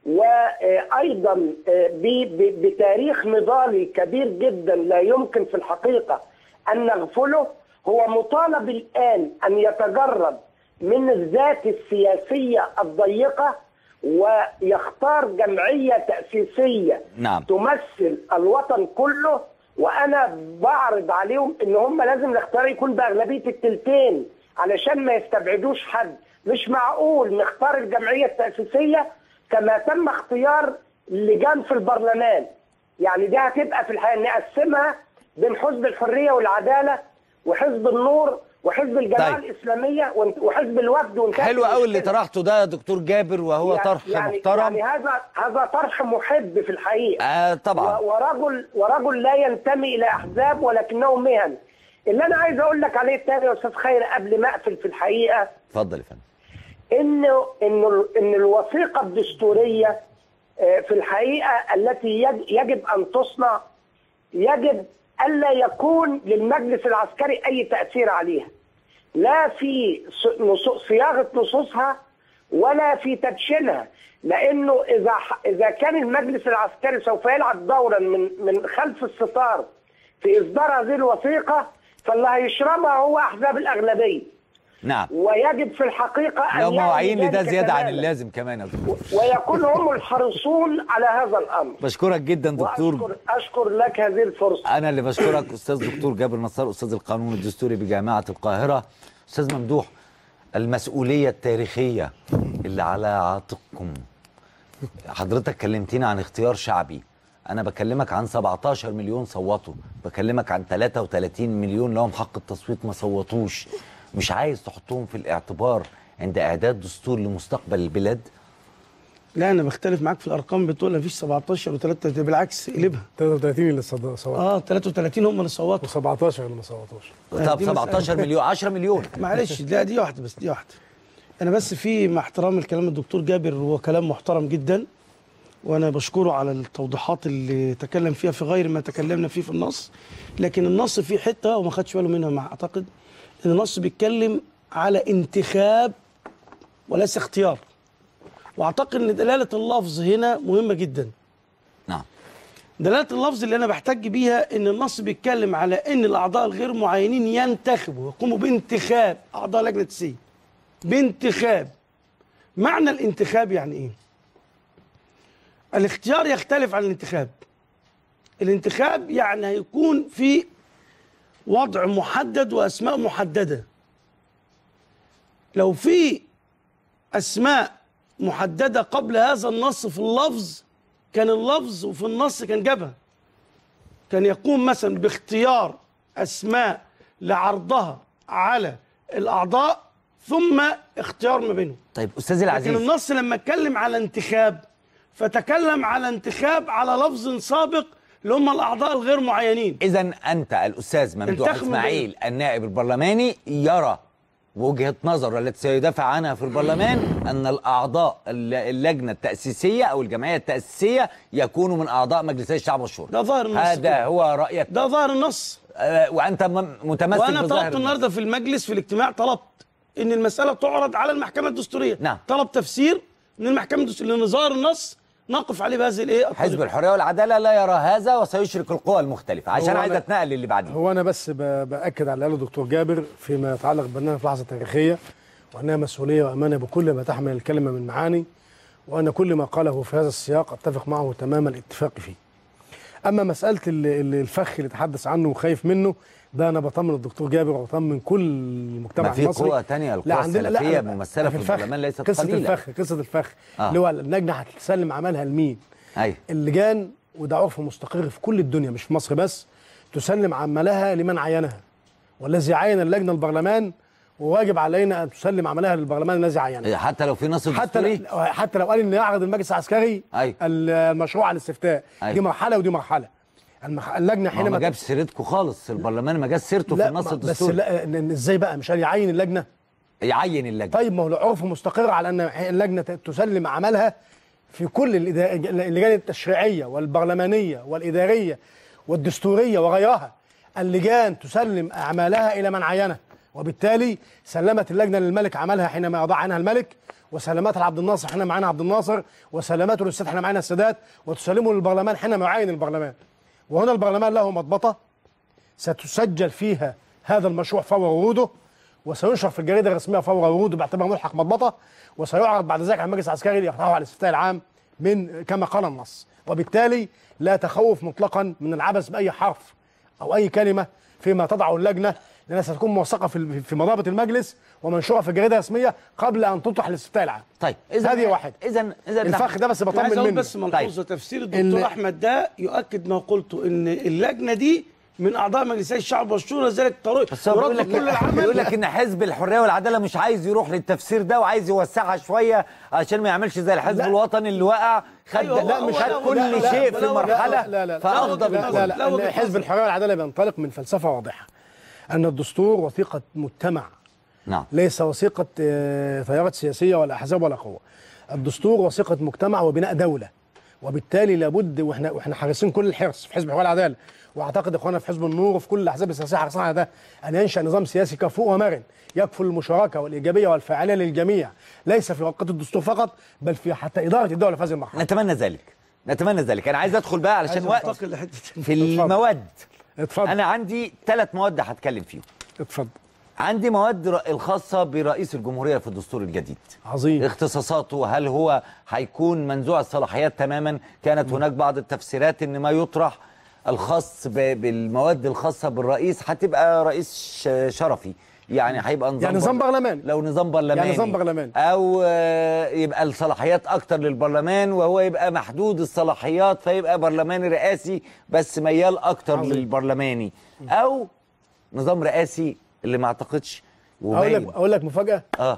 وايضا آه، ب- ب- بتاريخ نضالي كبير جدا لا يمكن في الحقيقه ان نغفله هو مطالب الان ان يتجرد من الذات السياسيه الضيقه ويختار جمعيه تاسيسيه نعم. تمثل الوطن كله وانا بعرض عليهم ان هم لازم الاختيار يكون باغلبيه التلتين علشان ما يستبعدوش حد مش معقول نختار الجمعيه التاسيسيه كما تم اختيار لجان في البرلمان يعني دي هتبقى في الحقيقه نقسمها بين حزب الحريه والعداله وحزب النور وحزب الجماعه طيب. الاسلاميه وحزب الوفد وانتهت حلو قوي اللي المشكلة. طرحته ده يا دكتور جابر وهو يعني- طرح يعني محترم يعني هذا هذا طرح محب في الحقيقه آه طبعا و- ورجل ورجل لا ينتمي الى احزاب ولكنه مهن اللي انا عايز اقول لك عليه التاني يا استاذ خير قبل ما اقفل في الحقيقه اتفضل يا فندم انه انه ان الوثيقه الدستوريه آه، في الحقيقه التي يج- يجب ان تصنع يجب الا يكون للمجلس العسكري اي تاثير عليها لا في ص- نصو- صياغه نصوصها ولا في تدشينها لانه اذا ح- اذا كان المجلس العسكري سوف يلعب دورا من من خلف الستار في اصدار هذه الوثيقه فاللي هيشربها هو احزاب الاغلبيه نعم ويجب في الحقيقه ان لو يعمل مواعين لده ذلك زياده عن تماماً. اللازم كمان يا دكتور ويكون هم الحريصون على هذا الامر بشكرك جدا دكتور واشكر اشكر لك هذه الفرصه انا اللي بشكرك استاذ دكتور جابر نصار استاذ القانون الدستوري بجامعه القاهره استاذ ممدوح المسؤوليه التاريخيه اللي على عاتقكم حضرتك كلمتني عن اختيار شعبي انا بكلمك عن 17 مليون صوتوا بكلمك عن 33 مليون لهم حق التصويت ما صوتوش مش عايز تحطهم في الاعتبار عند اعداد دستور لمستقبل البلاد لا انا بختلف معاك في الارقام بتقول مفيش 17 و3 بالعكس قلبها 33 اللي صد- صوتوا اه 33 هم اللي صوتوا و17 اللي ما صوتوش طب دي 17 مسألة. مليون 10 مليون معلش لا دي واحده بس دي واحده انا بس في مع احترام الكلام الدكتور جابر هو كلام محترم جدا وانا بشكره على التوضيحات اللي تكلم فيها في غير ما تكلمنا فيه في النص لكن النص فيه حته وما خدش باله منها مع اعتقد ان النص بيتكلم على انتخاب وليس اختيار واعتقد ان دلاله اللفظ هنا مهمه جدا نعم دلاله اللفظ اللي انا بحتج بيها ان النص بيتكلم على ان الاعضاء الغير معينين ينتخبوا يقوموا بانتخاب اعضاء لجنه السي بانتخاب معنى الانتخاب يعني ايه الاختيار يختلف عن الانتخاب الانتخاب يعني هيكون في وضع محدد واسماء محدده لو في اسماء محدده قبل هذا النص في اللفظ كان اللفظ وفي النص كان جابها كان يقوم مثلا باختيار اسماء لعرضها على الاعضاء ثم اختيار ما بينهم طيب استاذي العزيز لكن النص لما اتكلم على انتخاب فتكلم على انتخاب على لفظ سابق اللي هم الاعضاء الغير معينين اذا انت الاستاذ ممدوح انتخبوا اسماعيل النائب البرلماني يرى وجهه نظر التي سيدافع عنها في البرلمان ان الاعضاء الل- اللجنه التاسيسيه او الجمعيه التاسيسيه يكونوا من اعضاء مجلسي الشعب والشورى ده ظاهر النص هذا كده. هو رايك ده ظاهر النص آه، وانت م- متمسك وانا بظاهر طلبت النص. النهارده في المجلس في الاجتماع طلبت ان المساله تعرض على المحكمه الدستوريه نعم. طلب تفسير من المحكمه الدستوريه لان ظاهر النص نقف عليه بهذه الايه حزب الطريقة. الحريه والعداله لا يرى هذا وسيشرك القوى المختلفه عشان هو عايز أنا- اتنقل للي بعديه هو انا بس ب- باكد على اللي قاله الدكتور جابر فيما يتعلق بانها في لحظه تاريخيه وانها مسؤوليه وامانه بكل ما تحمل الكلمه من معاني وان كل ما قاله في هذا السياق اتفق معه تمام الاتفاق فيه. اما مساله ال- ال- الفخ اللي تحدث عنه وخايف منه ده انا بطمن الدكتور جابر وبطمن كل المجتمع ما في المصري قوة تانية القوى لا، عندنا- لا، السلفية لا، ممثلة في الفخ. البرلمان ليست قصه قليلة. الفخ قصه الفخ آه. اللي هو اللجنه هتسلم عملها لمين؟ ايوه اللجان وده عرف مستقر في كل الدنيا مش في مصر بس تسلم عملها لمن عينها والذي عين اللجنه البرلمان وواجب علينا ان تسلم عملها للبرلمان الذي عينها حتى لو في نص حتى دستوري لو حتى لو قال ان يعرض المجلس العسكري أيوة. المشروع على الاستفتاء أيوة. دي مرحله ودي مرحله المح... اللجنه ما هو ما حينما جابش سيرتكم خالص البرلمان ما جابش سيرته في لا النص ما- بس الدستوري لا إن- ازاي بقى مش قال يعين اللجنه يعين اللجنه طيب ما هو العرف مستقر على ان اللجنه تسلم عملها في كل الإدا- اللجان التشريعيه والبرلمانيه والاداريه والدستوريه وغيرها اللجان تسلم اعمالها الى من عينها وبالتالي سلمت اللجنه للملك عملها حينما يضع عنها الملك وسلمتها لعبد الناصر حينما عينها عبد الناصر وسلمته للسادات حينما عينها السادات وتسلمه للبرلمان حينما يعين البرلمان وهنا البرلمان له مضبطه ستسجل فيها هذا المشروع فور وروده وسينشر في الجريده الرسميه فور وروده باعتبار ملحق مضبطه وسيعرض بعد ذلك على المجلس العسكري ليقطعه على الاستفتاء العام من كما قال النص وبالتالي لا تخوف مطلقا من العبث باي حرف او اي كلمه فيما تضعه اللجنه لانها ستكون موثقه في في مضابط المجلس ومنشوره في الجريده الرسميه قبل ان تطرح للاستفتاء العام طيب هذه واحد اذا اذا الفخ ده بس أنا عايز بطمن اقول منه بس ملحوظه تفسير الدكتور ال- احمد ده يؤكد ما قلته ان اللجنه دي من اعضاء مجلسي الشعب والشورى ذلك طريق بس هو بيقول يرد لك كل العمل بيقول لك ان حزب الحريه والعداله مش عايز يروح للتفسير ده وعايز يوسعها شويه عشان ما يعملش زي الحزب لا. الوطني اللي وقع خد أيوة، لا هو- مش هو- خد لا، كل لا، لا، شيء لا، في لا، مرحله لا لا لا فاغضب لا لا, لا, لا، وجهة لا حزب نظر. الحريه والعداله بينطلق من فلسفه واضحه ان الدستور وثيقه مجتمع نعم ليس وثيقه آه، تيارات سياسيه ولا احزاب ولا قوه الدستور وثيقه مجتمع وبناء دوله وبالتالي لابد واحنا واحنا حريصين كل الحرص في حزب الحريه والعداله واعتقد اخواننا في حزب النور وفي كل الاحزاب السياسيه حريصين على ده ان ينشا نظام سياسي كفؤ ومرن يكفل المشاركه والايجابيه والفاعليه للجميع ليس في وقت الدستور فقط بل في حتى اداره الدوله في هذه المرحله نتمنى ذلك نتمنى ذلك انا عايز ادخل بقى علشان عايز وقت انتقل لحته في المواد اتفضل انا عندي ثلاث مواد هتكلم فيهم اتفضل عندي مواد ر- الخاصه برئيس الجمهوريه في الدستور الجديد عظيم اختصاصاته هل هو هيكون منزوع الصلاحيات تماما كانت هناك بعض التفسيرات ان ما يطرح الخاص ب- بالمواد الخاصه بالرئيس هتبقى رئيس ش- شرفي يعني هيبقى نظام يعني نظام بر- برلماني لو نظام برلماني يعني نظام برلماني. او آه، يبقى الصلاحيات اكتر للبرلمان وهو يبقى محدود الصلاحيات فيبقى برلماني رئاسي بس ميال اكتر عظيم. للبرلماني او نظام رئاسي اللي ما اعتقدش اقول وباين لك اقول لك مفاجاه اه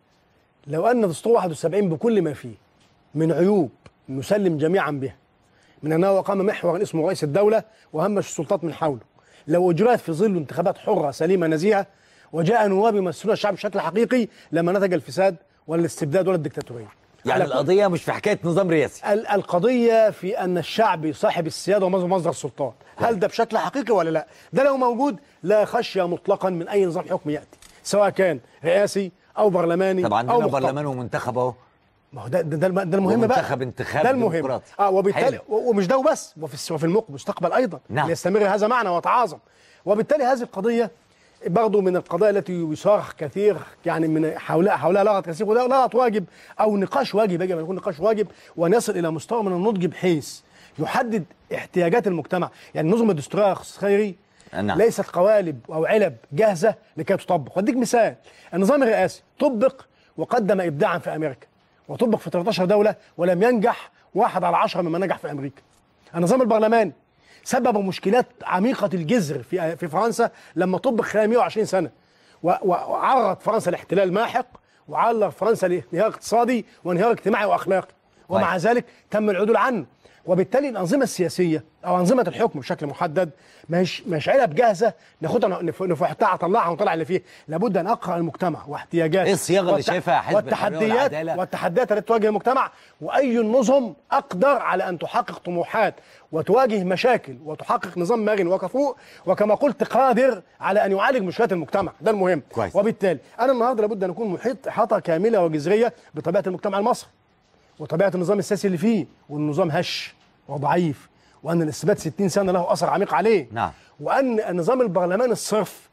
لو ان دستور 71 بكل ما فيه من عيوب نسلم جميعا بها من انه قام محور اسمه رئيس الدوله وهمش السلطات من حوله لو اجريت في ظل انتخابات حره سليمه نزيهه وجاء نواب يمثلون الشعب بشكل حقيقي لما نتج الفساد ولا الاستبداد ولا الدكتاتوريه يعني على كل- القضيه مش في حكايه نظام رئاسي ال- القضية في أن الشعب صاحب السيادة ومصدر مصدر السلطان هل ده بشكل حقيقي ولا لا ده لو موجود لا خشية مطلقا من أي نظام حكم يأتي سواء كان رئاسي أو برلماني طب أو عندنا مختار. برلمان ومنتخب اهو ما هو ده ده, ده, الم- ده المهم بقى ومنتخب انتخاب ده المهم ديمقراطي. اه وبالتالي حلو. و- ومش ده وبس وفي الس- وفي المق- المستقبل ايضا نعم. ليستمر هذا معنا ويتعاظم وبالتالي هذه القضيه برضه من القضايا التي يصارح كثير يعني من حولها حولها لغط كثير وده لغط واجب او نقاش واجب يجب ان يكون نقاش واجب ونصل الى مستوى من النضج بحيث يحدد احتياجات المجتمع يعني النظم الدستوريه يا أخ خيري نعم. ليست قوالب او علب جاهزه لكي تطبق واديك مثال النظام الرئاسي طبق وقدم ابداعا في امريكا وطبق في 13 دوله ولم ينجح واحد على عشرة مما نجح في امريكا النظام البرلماني سبب مشكلات عميقه الجذر في في فرنسا لما طبق خلال 120 سنه و- و- وعرض فرنسا لاحتلال ماحق وعرض فرنسا لانهيار اقتصادي وانهيار اجتماعي واخلاقي ومع طيب. ذلك تم العدول عنه وبالتالي الانظمه السياسيه او انظمه الحكم بشكل محدد مش مش علب جاهزه ناخدها نف- نفحتها اطلعها ونطلع اللي فيه لابد ان اقرا المجتمع واحتياجاته إيه الصياغة اللي والت- شايفها حزب الحرية والتحديات والعدالة؟ والتحديات التي تواجه المجتمع واي نظم اقدر على ان تحقق طموحات وتواجه مشاكل وتحقق نظام مرن وكفؤ وكما قلت قادر على ان يعالج مشكلات المجتمع ده المهم كويس. وبالتالي انا النهارده لابد ان اكون محيط احاطه كامله وجذريه بطبيعه المجتمع المصري وطبيعه النظام السياسي اللي فيه والنظام هش وضعيف وان الاثبات 60 سنه له اثر عميق عليه نعم. وان النظام البرلماني الصرف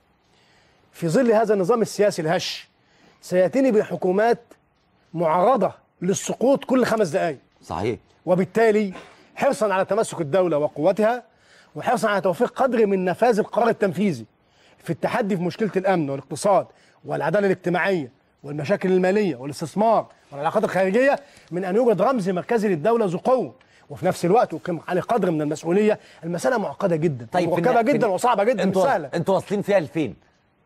في ظل هذا النظام السياسي الهش سيأتيني بحكومات معرضة للسقوط كل خمس دقائق صحيح وبالتالي حرصا على تمسك الدولة وقوتها وحرصا على توفير قدر من نفاذ القرار التنفيذي في التحدي في مشكلة الأمن والاقتصاد والعدالة الاجتماعية والمشاكل المالية والاستثمار والعلاقات الخارجية من أن يوجد رمز مركزي للدولة ذو قوة وفي نفس الوقت وكم على قدر من المسؤولية المسألة معقدة جدا طيب في مركبة النا- في جدا الن- وصعبة جدا مش انتوا سهلة انتوا واصلين فيها لفين؟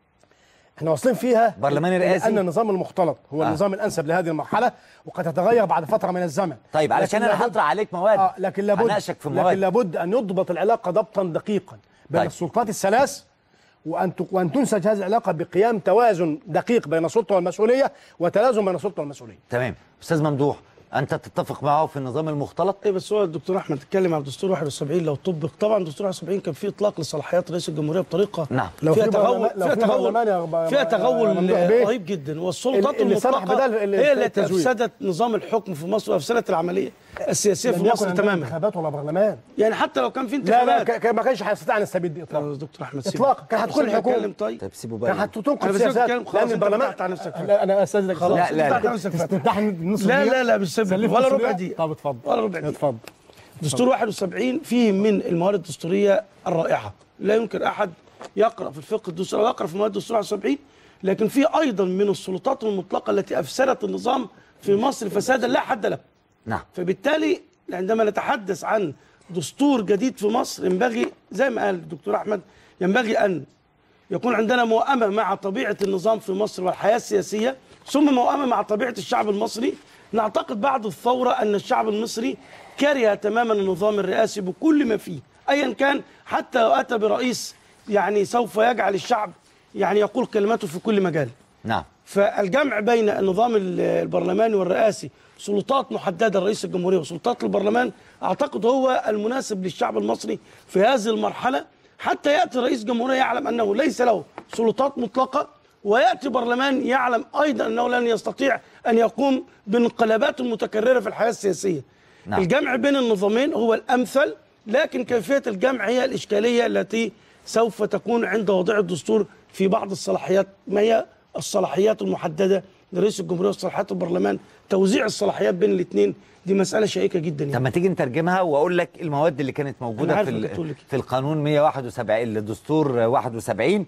احنا واصلين فيها برلماني رئاسي؟ لان النظام المختلط هو آه. آه. النظام الانسب لهذه المرحله وقد تتغير بعد فتره من الزمن طيب علشان لكن انا لابد- هطرح عليك مواد آه لكن لابد هناقشك في مواد لكن لابد ان يضبط العلاقه ضبطا دقيقا بين طيب. السلطات الثلاث وان ت- وان تنسج هذه العلاقه بقيام توازن دقيق بين السلطه والمسؤوليه وتلازم بين السلطه والمسؤوليه تمام استاذ ممدوح انت تتفق معه في النظام المختلط ايه بس هو الدكتور احمد اتكلم عن دستور 71 لو طبق طبعا دستور 71 كان فيه اطلاق لصلاحيات رئيس الجمهوريه بطريقه نعم. لو فيها في تغول برلمان- لو فيها في تغول برلمان يا رب- فيها يا تغول ممدوح بيه، رهيب جدا والسلطات اللي سمح المطلقه بده ال- هي التي التزوير. افسدت نظام الحكم في مصر وافسدت العمليه السياسيه في لم يكن مصر عندنا تماما انتخابات ولا برلمان يعني حتى لو كان في لا لا انتخابات ك- ك- ما كانش هيستطيع ان يستبد اطلاقا دكتور احمد سيبك. اطلاقا كان هتكون سيبك الحكومه اتكلم طيب طيب سيبه كان بقى هتنقل أنا بسيبك سياسات تتكلم، خلاص، لان أنت البرلمان فتحت على نفسك فتح. لا انا استاذنك خلاص، لا، لا، فتحت لا. نفسك فتح. تفتحني نص لا دقيقة؟ لا لا مش سيبك سلفني ولا نص ربع دقيقة؟ دقيقه طب اتفضل ولا ربع دقيقه اتفضل دستور 71 فيه من الموارد الدستوريه الرائعه لا يمكن احد يقرا في الفقه الدستوري او يقرا في مواد الدستور 71 لكن فيه ايضا من السلطات المطلقه التي افسدت النظام في مصر فسادا لا حد له نعم فبالتالي عندما نتحدث عن دستور جديد في مصر ينبغي زي ما قال الدكتور احمد ينبغي ان يكون عندنا موائمه مع طبيعه النظام في مصر والحياه السياسيه ثم موائمه مع طبيعه الشعب المصري نعتقد بعد الثوره ان الشعب المصري كره تماما النظام الرئاسي بكل ما فيه ايا كان حتى لو اتى برئيس يعني سوف يجعل الشعب يعني يقول كلماته في كل مجال نعم فالجمع بين النظام ال- البرلماني والرئاسي سلطات محدده لرئيس الجمهوريه وسلطات البرلمان اعتقد هو المناسب للشعب المصري في هذه المرحله حتى ياتي رئيس جمهوريه يعلم انه ليس له سلطات مطلقه وياتي برلمان يعلم ايضا انه لن يستطيع ان يقوم بانقلابات متكرره في الحياه السياسيه. نعم. الجمع بين النظامين هو الامثل لكن كيفيه الجمع هي الاشكاليه التي سوف تكون عند وضع الدستور في بعض الصلاحيات ما هي الصلاحيات المحدده لرئيس الجمهوريه وصلاحيات البرلمان توزيع الصلاحيات بين الاثنين دي مساله شائكه جدا طب يعني. ما تيجي نترجمها واقول لك المواد اللي كانت موجوده عارف في أنت ال- بتقول لك. في القانون 171 الدستور 71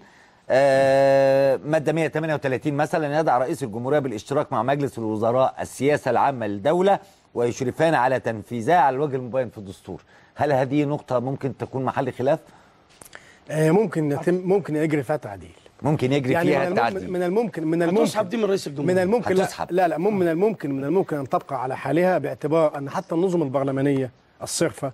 آه، مادة 138 مثلا يدعى رئيس الجمهورية بالاشتراك مع مجلس الوزراء السياسة العامة للدولة ويشرفان على تنفيذها على الوجه المبين في الدستور هل هذه نقطة ممكن تكون محل خلاف؟ آه، ممكن يتم ممكن يجري فيها تعديل ممكن يجري يعني فيها من, الم... التعديل من الممكن من الممكن هتسحب دي من رئيس الجمهورية من الممكن لا هتسحب. لا لا مم من الممكن من الممكن ان تبقى على حالها باعتبار ان حتى النظم البرلمانيه الصرفه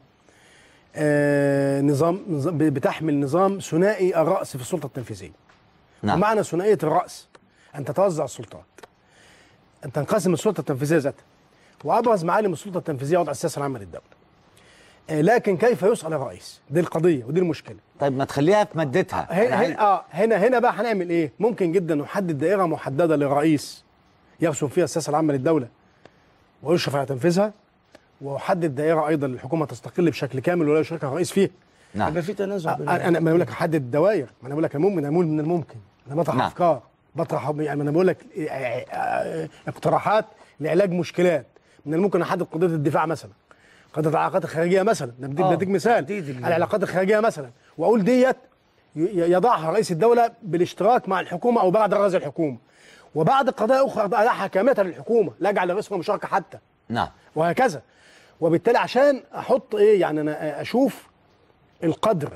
آه نظام نظام- بتحمل نظام ثنائي الراس في السلطه التنفيذيه نعم. ومعنى ثنائيه الراس ان تتوزع السلطات ان تنقسم السلطه التنفيذيه ذاتها وابرز معالم السلطه التنفيذيه وضع السياسه العامه للدوله آه لكن كيف يسأل الرئيس دي القضيه ودي المشكله طيب ما تخليها في مادتها هنا أنا عايز- هنا اه هنا هنا بقى هنعمل ايه؟ ممكن جدا نحدد دائره محدده للرئيس يرسم فيها السياسه العامه للدوله ويشرف على تنفيذها واحدد دائره ايضا للحكومه تستقل بشكل كامل ولا يشاركها الرئيس فيه. نعم يبقى في تنازع بين انا انا ما بقول لك احدد الدوائر ما انا بقول لك الممكن اقول من الممكن انا بطرح نعم. افكار بطرح يعني ما انا بقول لك آه، آه، اقتراحات لعلاج مشكلات من الممكن احدد قضيه الدفاع مثلا قضيه العلاقات الخارجيه مثلا بديك آه، بديك مثال تحديد ال- العلاقات الخارجيه مثلا واقول ديت ي- يضعها رئيس الدوله بالاشتراك مع الحكومه او بعد رئيس الحكومه وبعد قضايا اخرى اضعها كامله للحكومه لا اجعل الرئيس هو مشاركه حتى نعم وهكذا وبالتالي عشان احط ايه يعني انا اشوف القدر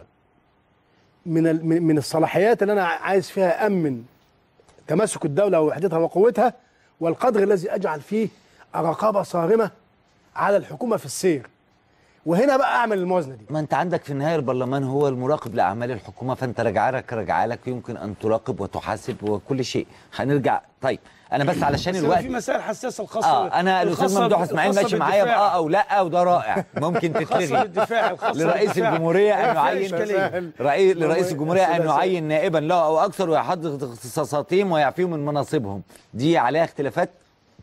من ال- من من الصلاحيات اللي انا عايز فيها امن تماسك الدوله ووحدتها وقوتها والقدر الذي اجعل فيه رقابه صارمه على الحكومه في السير وهنا بقى اعمل الموازنه دي ما انت عندك في النهايه البرلمان هو المراقب لاعمال الحكومه فانت رجعلك رجعلك يمكن ان تراقب وتحاسب وكل شيء هنرجع طيب انا بس علشان بس الوقت في مسائل حساسه الخاصه اه انا الاستاذ الخاصة- ممدوح اسماعيل الخاصة ماشي معايا بالدفاع. باه او لا وده رائع ممكن الخاصة تتلغي بالدفاع الخاصة لرئيس بالدفاع. الجمهوريه ما ان فيها يعين إشكالية. رئيس لرئيس هو- الجمهوريه ان الثلاثي. يعين نائبا له او اكثر ويحدد اختصاصاتهم ويعفيهم من مناصبهم دي عليها اختلافات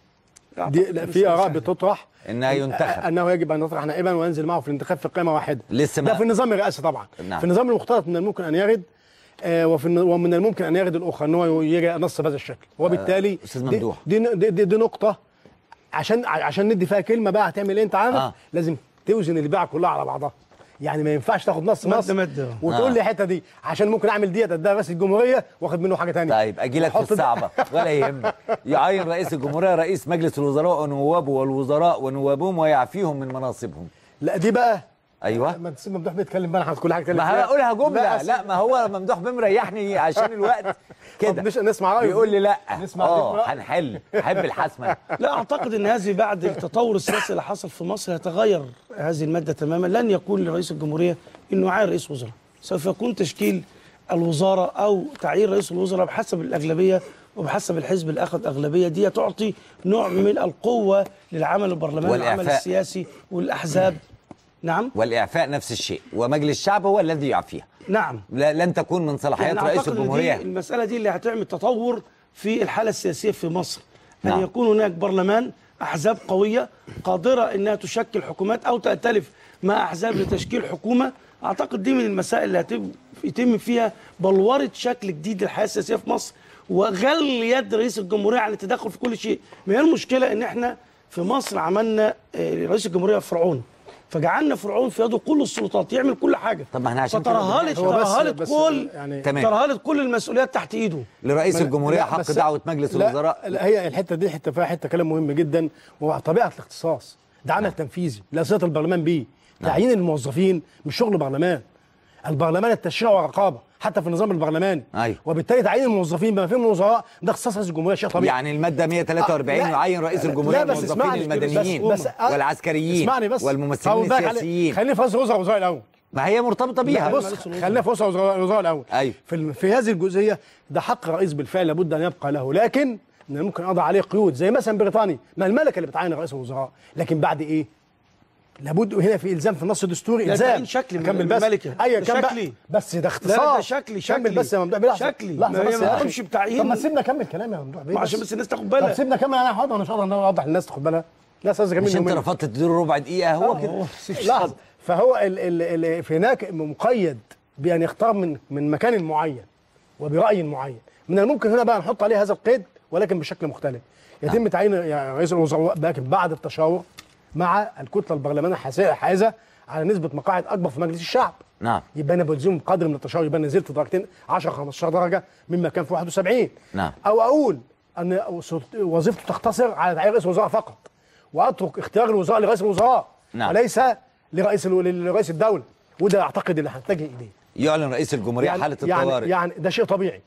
دي لا، في اراء بتطرح انها ينتخب انه يجب ان يطرح نائبا وينزل معه في الانتخاب في قائمه واحده لسه ده ما في النظام الرئاسي طبعا نعم. في النظام المختلط من الممكن ان يرد آه وفي الن- ومن الممكن ان يرد الاخرى ان هو يجي نص بهذا الشكل وبالتالي أستاذ دي, ممدوح. دي, دي, دي, دي نقطه عشان عشان ندي فيها كلمه بقى هتعمل ايه انت عارف آه. لازم توزن البيعه كلها على بعضها يعني ما ينفعش تاخد نص مادة نص مادة. وتقول آه. لي الحته دي عشان ممكن اعمل ديت اديها رئيس الجمهوريه واخد منه حاجه ثانيه طيب اجي لك في الصعبه ولا يهمك يعين رئيس الجمهوريه رئيس مجلس الوزراء ونوابه والوزراء ونوابهم ويعفيهم من مناصبهم لا دي بقى ايوه ما تسيب ممدوح بيتكلم بقى انا هقول كل حاجه اتكلم ما فيها. هقولها جمله أصل- لا ما هو ممدوح بيه مريحني عشان الوقت طب كده نش- نسمع رايه بيقول لي لا نسمع اه رأيه. هنحل احب الحسمه لا اعتقد ان هذه بعد التطور السياسي اللي حصل في مصر يتغير هذه الماده تماما لن يكون لرئيس الجمهوريه انه يعين رئيس وزراء سوف يكون تشكيل الوزاره او تعيين رئيس الوزراء بحسب الاغلبيه وبحسب الحزب اللي اخذ اغلبيه دي تعطي نوع من القوه للعمل البرلماني والعمل والإعفاء. السياسي والاحزاب نعم والاعفاء نفس الشيء ومجلس الشعب هو الذي يعفيها نعم لا لن تكون من صلاحيات يعني رئيس أعتقد إن دي الجمهوريه المسألة دي اللي هتعمل تطور في الحالة السياسية في مصر أن نعم. يكون هناك برلمان أحزاب قوية قادرة أنها تشكل حكومات أو تأتلف مع أحزاب لتشكيل حكومة أعتقد دي من المسائل اللي هتم يتم فيها بلورة شكل جديد للحياة السياسية في مصر وغل يد رئيس الجمهورية عن التدخل في كل شيء ما هي المشكلة أن احنا في مصر عملنا آه، رئيس الجمهورية فرعون فجعلنا فرعون في يده كل السلطات يعمل كل حاجة طب ما احنا عشان كده فترهلت هو بس- ترهلت بس كل يعني- تمام. ترهلت كل المسؤوليات تحت ايده لرئيس ما- الجمهوريه لا، حق بس- دعوه مجلس لا، الوزراء لا هي الحته دي حته فيها حته كلام مهم جدا وهو طبيعه الاختصاص ده عمل تنفيذي لا صله البرلمان بيه تعيين الموظفين مش شغل برلمان البرلمان التشريع والرقابه حتى في النظام البرلماني أيوة. وبالتالي تعيين الموظفين بما فيهم الوزراء ده اختصاص رئيس الجمهوريه شيء طبيعي يعني الماده 143 لا، يعين رئيس الجمهوريه لا بس الموظفين اسمعني المدنيين بس بس آه، والعسكريين اسمعني بس والممثلين خلي بالك علي- السياسيين خليني في رئيس الوزراء وزراء الاول ما هي مرتبطه لا بيها بص خلينا في وسع وزراء الوزراء الاول أيوة. في الم- في هذه الجزئيه ده حق الرئيس بالفعل لابد ان يبقى له لكن من ممكن اضع عليه قيود زي مثلا بريطانيا ما الملكه اللي بتعين رئيس الوزراء لكن بعد ايه لابد هنا في الزام في النص الدستوري لا، الزام تعيين شكلي من كمل بس الملكة. ايوه ده كم بقى شكلي. بس ده لا اختصاص ده شكلي كمل شكلي بس يا ممدوح لحظه شكلي لحظه ما بس هي ما يا أخي. تقومش بتعيين طب ما تسيبنا اكمل كلامي يا ممدوح ما عشان بس الناس تاخد طب بالها سيبنا كمل انا هقعد انا مش هقدر اوضح للناس تاخد بالها لا استاذ جميل مش انت مهم. رفضت تديله ربع دقيقه هو آه، كده لحظه فهو ال ال ال في هناك مقيد بان يختار من من مكان معين وبراي معين من الممكن هنا بقى نحط عليه هذا القيد ولكن بشكل مختلف يتم تعيين يعني رئيس الوزراء لكن بعد التشاور مع الكتله البرلمانيه الحاسه- الحائزه على نسبه مقاعد اكبر في مجلس الشعب نعم يبقى انا بلزمه بقدر من التشاور يبقى أنا نزلت درجتين 10 15 درجه مما كان في 71 نعم او اقول ان وظيفته تقتصر على تعيين رئيس الوزراء فقط واترك اختيار الوزراء لرئيس الوزراء نعم. وليس لرئيس ال- لرئيس الدوله وده اعتقد اللي هنتجه اليه يعلن رئيس الجمهوريه حاله الطوارئ يعني يعني ده شيء طبيعي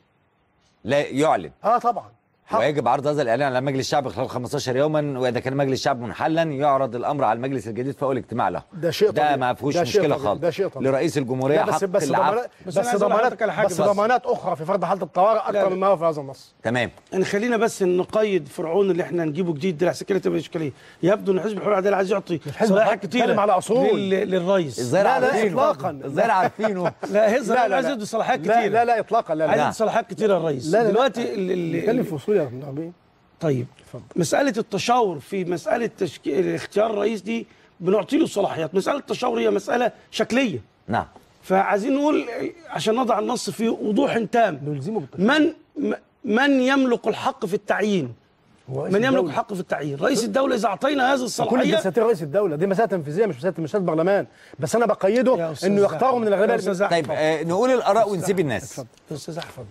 لا يعلن اه طبعا ويجب عرض هذا الاعلان على مجلس الشعب خلال 15 يوما واذا كان مجلس الشعب منحلا يعرض الامر على المجلس الجديد في اول اجتماع له ده شيء ده طبيعي. ما فيهوش ده شيء مشكله طبيعي. خالص ده شيء طبيعي. لرئيس الجمهوريه لا بس حق بس العفو. ضمانات بس بس, أنا عايز أقول ضمانات لحضرتك على حاجة بس بس. ضمانات اخرى في فرض حاله الطوارئ لا، اكثر لا. مما هو في هذا النص تمام يعني خلينا بس نقيد فرعون اللي احنا نجيبه جديد ده عشان كده تبقى اشكاليه يبدو ان حزب الحريه والعداله عايز يعطي الحزب صلاحيات الحاكم كتيره بيتكلم على أصول. لل- للرئيس ازاي لا لا عارفينه اطلاقا ازاي عارفينه لا هزر لا لا عايز لا. يدي صلاحيات لا كتيره لا لا اطلاقا لا عايز لا يدي صلاحيات كتيره الرئيس لا، لا، لا. دلوقتي ال- ال- نتكلم في اصول يا ابن عبيد طيب مسألة التشاور في مسألة تشكيل اختيار الرئيس دي بنعطي له صلاحيات، مسألة التشاور هي مسألة شكلية نعم فعايزين نقول عشان نضع النص في وضوح تام نلزمه بالتشاور من م- من يملك الحق في التعيين؟ هو رئيس من يملك الدولة. الحق في التعيين؟ رئيس الدولة إذا أعطينا هذه كل الصلاحية دساتير رئيس الدوله دي مساله تنفيذيه مش مساله مساله برلمان بس انا يا بقيده أستاذ انه يختاروا من يا الاغلبيه أستاذ أحمد. طيب آه نقول الاراء ونسيب الناس استاذ احمد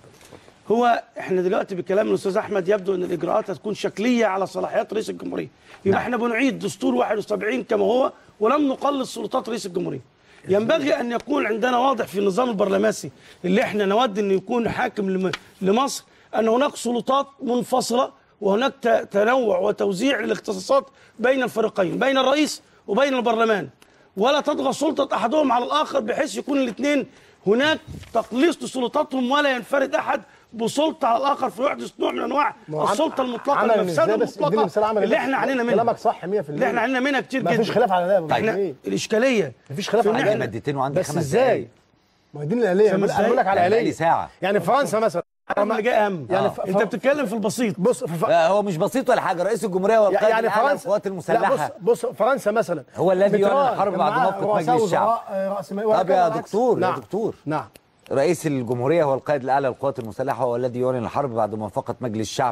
هو احنا دلوقتي بكلام الاستاذ احمد يبدو ان الاجراءات هتكون شكليه على صلاحيات رئيس الجمهوريه يبقى نعم. احنا بنعيد دستور 71 كما هو ولم نقلل سلطات رئيس الجمهوريه ينبغي ان يكون عندنا واضح في النظام البرلماسي اللي احنا نود ان يكون حاكم لم- لمصر ان هناك سلطات منفصله وهناك ت- تنوع وتوزيع للاختصاصات بين الفريقين بين الرئيس وبين البرلمان ولا تطغى سلطة أحدهم على الآخر بحيث يكون الاثنين هناك تقليص لسلطاتهم ولا ينفرد أحد بسلطة على الآخر فيحدث نوع من أنواع ما هو عم- السلطة المطلقة عمل المفسدة إزاي بس؟ اديني المطلقة مثال عمل اللي إزاي؟ احنا علينا منها كلامك صح 100% اللي احنا علينا منها كتير ما جدا فيش خلاف على ده احنا طيب الإشكالية مفيش خلاف في على إن عندي احنا مادتين وعندي بس خمس ازاي؟ دقايق ما هي دي الآلية خمس انا بقول لك على يعني بقالي آلية ساعة. يعني فرنسا مثلا اللي جاي أهم يعني يعني ف- أنت ف- بتتكلم في البسيط بص في ف... لا هو مش بسيط ولا حاجه رئيس الجمهوريه هو القائد يعني الأعلى فرنسا للقوات لا المسلحه بص بص فرنسا مثلا هو الذي يعلن متران الحرب كان بعد معاه موافقة رؤساء مجلس الشعب. وزراء، آه، رأس مال- طب يا بالعكس. دكتور يا نعم. دكتور نعم رئيس الجمهوريه هو القائد الاعلى للقوات المسلحه وهو الذي يعلن الحرب بعد موافقه مجلس الشعب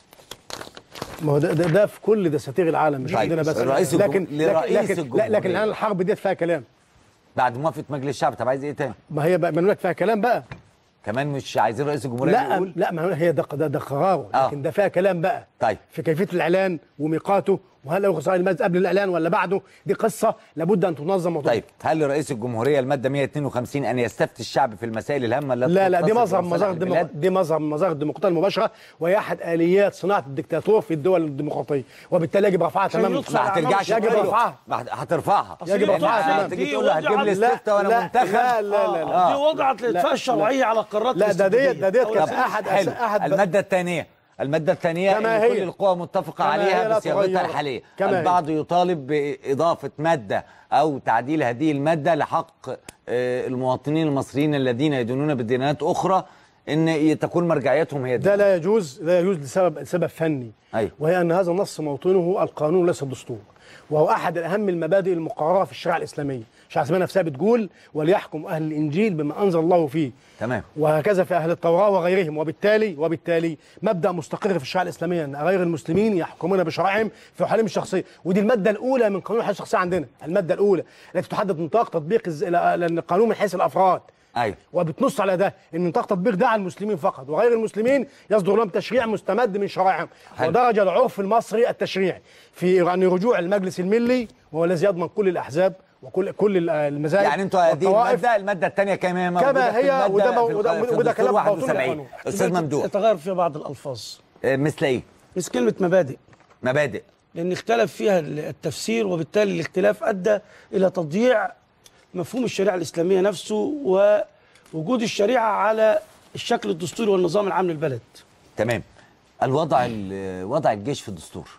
ما هو ده, ده, ده في كل دساتير العالم مش طيب، عندنا بس رئيس الجم- لكن لرئيس لكن, الجمهورية. لكن الان الحرب ديت فيها كلام بعد موافقه مجلس الشعب طب عايز ايه تاني ما هي بقى بنقول لك فيها كلام بقى كمان مش عايزين رئيس الجمهوريه لا يقول لا ما هو هي ده ده, ده قراره آه. لكن ده فيها كلام بقى طيب في كيفيه الاعلان وميقاته وهل له خصائص المجلس قبل الاعلان ولا بعده دي قصه لابد ان تنظم وتنظم طيب هل لرئيس الجمهوريه الماده 152 ان يستفتي الشعب في المسائل الهامه التي لا لا دي تتصل مظهر بمصالح مظاهر البلاد؟ الديمو- دي مظهر من مظاهر الديمقراطيه المباشره وهي احد اليات صناعه الدكتاتور في الدول الديمقراطيه وبالتالي يجب رفعها عشان تماما يدخل ما على هترجعش يجب تقول له- رفعها. ما هت- هترفعها يجب لأن رفعها. هتيجي دي تقول له هتجيب لي وضعت- استفتاء وانا لا منتخب لا لا لا, لا. دي وضعت لإطفاء الشرعية على القارات لا ده ديت ده ديت الاستبدادية. كانت أو احد حلو احد الماده الثانية المادة الثانية كما إن هي. كل القوى متفقة كما هي عليها لا بصياغتها تغير. الحالية كما هي. البعض يطالب بإضافة مادة أو تعديل هذه المادة لحق آه، المواطنين المصريين الذين يدينون بديانات أخرى إن تكون مرجعيتهم هي ده الدين. لا يجوز لا يجوز لسبب لسبب فني أيوه. وهي ان هذا النص موطنه القانون ليس الدستور وهو احد اهم المبادئ المقرره في الشريعه الاسلاميه الشريعه الاسلاميه نفسها بتقول وليحكم اهل الانجيل بما انزل الله فيه تمام وهكذا في اهل التوراه وغيرهم وبالتالي وبالتالي مبدا مستقر في الشريعه الاسلاميه ان غير المسلمين يحكمون بشرائعهم في حالهم الشخصيه ودي الماده الاولى من قانون الحياه الشخصيه عندنا الماده الاولى التي تحدد نطاق تطبيق الز- ال- ال- القانون من حيث الافراد أيوه وبتنص على ده ان نطاق تطبيق ده على المسلمين فقط وغير المسلمين يصدر لهم تشريع مستمد من شرائعهم حلو. ودرج العرف المصري التشريعي في يعني رجوع المجلس الملي وهو الذي يضمن كل الاحزاب وكل كل ال- المذاهب يعني انتوا هذه والطوائف المادة المادة الثانية كما هي موجودة كما في هي المادة وده في مو- الق- وده- في وده الدستور كلام موطون 71 القانون. أستاذ ممدوح يتغير فيها بعض الألفاظ آه، مثل إيه؟ بس كلمة مبادئ مبادئ لأن اختلف فيها التفسير وبالتالي الاختلاف أدى إلى تضييع مفهوم الشريعة الإسلامية نفسه ووجود الشريعة على الشكل الدستوري والنظام العام للبلد تمام الوضع ال- وضع الجيش في الدستور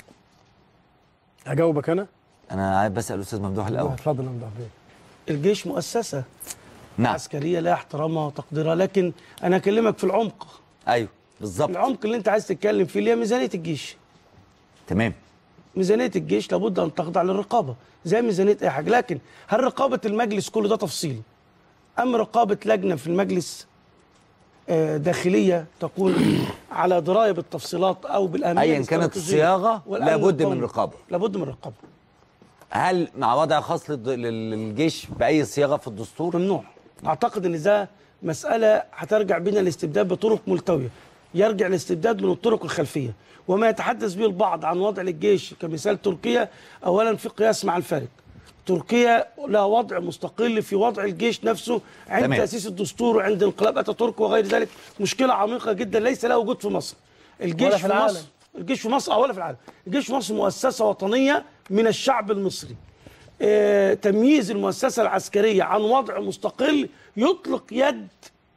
اجاوبك انا أنا عايز بسأل الأستاذ ممدوح الأول اتفضل يا ممدوح بيه. الجيش مؤسسة نعم عسكرية لها احترامها وتقديرها لكن أنا أكلمك في العمق أيوه بالظبط العمق اللي أنت عايز تتكلم فيه اللي هي ميزانية الجيش تمام ميزانية الجيش لابد أن تخضع للرقابة زي ميزانية أي حاجة لكن هل رقابة المجلس كل ده تفصيل أم رقابة لجنة في المجلس آه، داخلية تكون على دراية بالتفصيلات أو بالأهمية أيا كانت الاستراتيجية الصياغة والأمن لابد من القومي. رقابة لابد من رقابة هل مع وضع خاص للد- لل- للجيش باي صياغه في الدستور ممنوع اعتقد ان ده مساله هترجع بنا الاستبداد بطرق ملتويه يرجع الاستبداد من الطرق الخلفيه وما يتحدث به البعض عن وضع للجيش كمثال تركيا اولا في قياس مع الفارق تركيا لها وضع مستقل في وضع الجيش نفسه عند تمام. تاسيس الدستور وعند انقلاب اتاتورك وغير ذلك مشكله عميقه جدا ليس لها وجود في مصر الجيش ولا في, في العالم. مصر الجيش في مصر أو ولا في العالم الجيش في مصر مؤسسه وطنيه من الشعب المصري آه، تمييز المؤسسه العسكريه عن وضع مستقل يطلق يد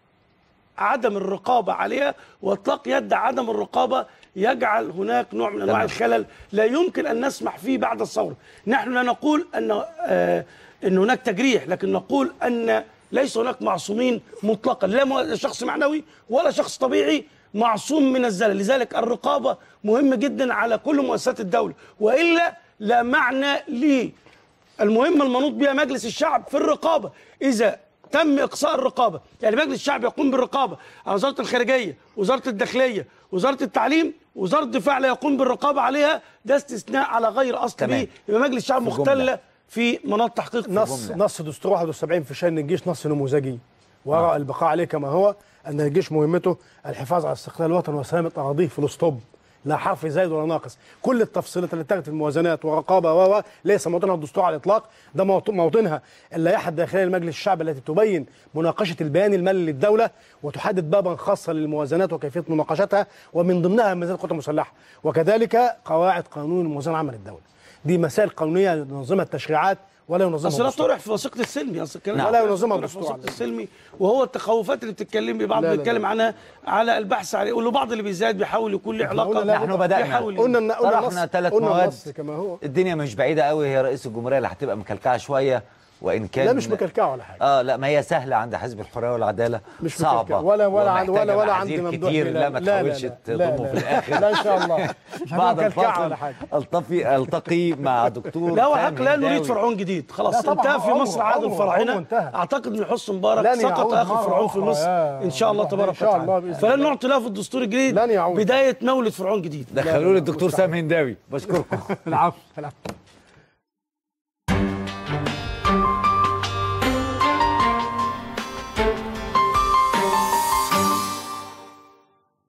عدم الرقابه عليها واطلاق يد عدم الرقابه يجعل هناك نوع من انواع تمام. الخلل لا يمكن ان نسمح فيه بعد الثوره نحن لا نقول ان آه، ان هناك تجريح لكن نقول ان ليس هناك معصومين مطلقا لا م- شخص معنوي ولا شخص طبيعي معصوم من الزلل لذلك الرقابه مهمه جدا على كل مؤسسات الدوله والا لا معنى ليه المهمه المنوط بها مجلس الشعب في الرقابه اذا تم اقصاء الرقابه يعني مجلس الشعب يقوم بالرقابه على وزاره الخارجيه وزاره الداخليه وزاره التعليم وزاره الدفاع لا يقوم بالرقابه عليها ده استثناء على غير اصل تمام. به يبقى مجلس الشعب في مختله جملة. في مناط تحقيق نص جملة. نص دستور 71 في شان الجيش نص نموذجي وراء البقاء عليه كما هو ان الجيش مهمته الحفاظ على استقلال الوطن وسلامه اراضيه في الاسطوب لا حرف زايد ولا ناقص كل التفصيلات اللي اتخذت الموازنات ورقابه و و ليس موطنها الدستور على الاطلاق ده موط- موطنها اللائحه الداخليه لمجلس الشعب التي تبين مناقشه البيان المالي للدوله وتحدد بابا خاصا للموازنات وكيفيه مناقشتها ومن ضمنها ميزانيه القوات المسلحه وكذلك قواعد قانون الموازنه العامه للدوله دي مسائل قانونيه ينظمها التشريعات ولا ينظمها اصل لا الدستور. طرح في وثيقه السلمي اصل الكلام نعم. ده ولا ينظمها طرح في الدستور وثيقه على السلمي وهو التخوفات اللي بتتكلم بعض لا، لا، بيتكلم لا. عنها على البحث عليه والبعض اللي بيزداد بيحاول يكون له علاقه قلنا لا، نحن بدانا بيحاول قلنا إن- قلنا طرحنا النص- ثلاث قلنا مواد النص كما هو. الدنيا مش بعيده قوي هي رئيس الجمهوريه اللي هتبقى مكلكعه شويه وان كان لا مش مكلكعه ولا حاجه اه لا ما هي سهله عند حزب الحريه والعداله مش صعبه مكلكعة. ولا ولا عند ولا ومحتاجة ولا عند معاذير ممدوح كتير بلال. لا ما تحاولش لا تضمه لا في الاخر لا ان شاء الله مش بعد مكلكعه الفاصل ولا حاجه التقي التقي مع دكتور لا هو سامي حق لا نريد هنداوي. فرعون جديد خلاص لا طبعاً، انتهى في عمره- مصر عهد عمره- الفراعنه عمره انتهى. اعتقد ان حسني مبارك لن سقط يعود اخر مرة فرعون في أخرى مصر يا ان شاء الله الله، تبارك إن شاء الله وتعالى بإذن فلن الله. نعطي له في الدستور الجديد لن يعود. بدايه مولد فرعون جديد دخلوا لي الدكتور سامي هنداوي بشكركم العفو العفو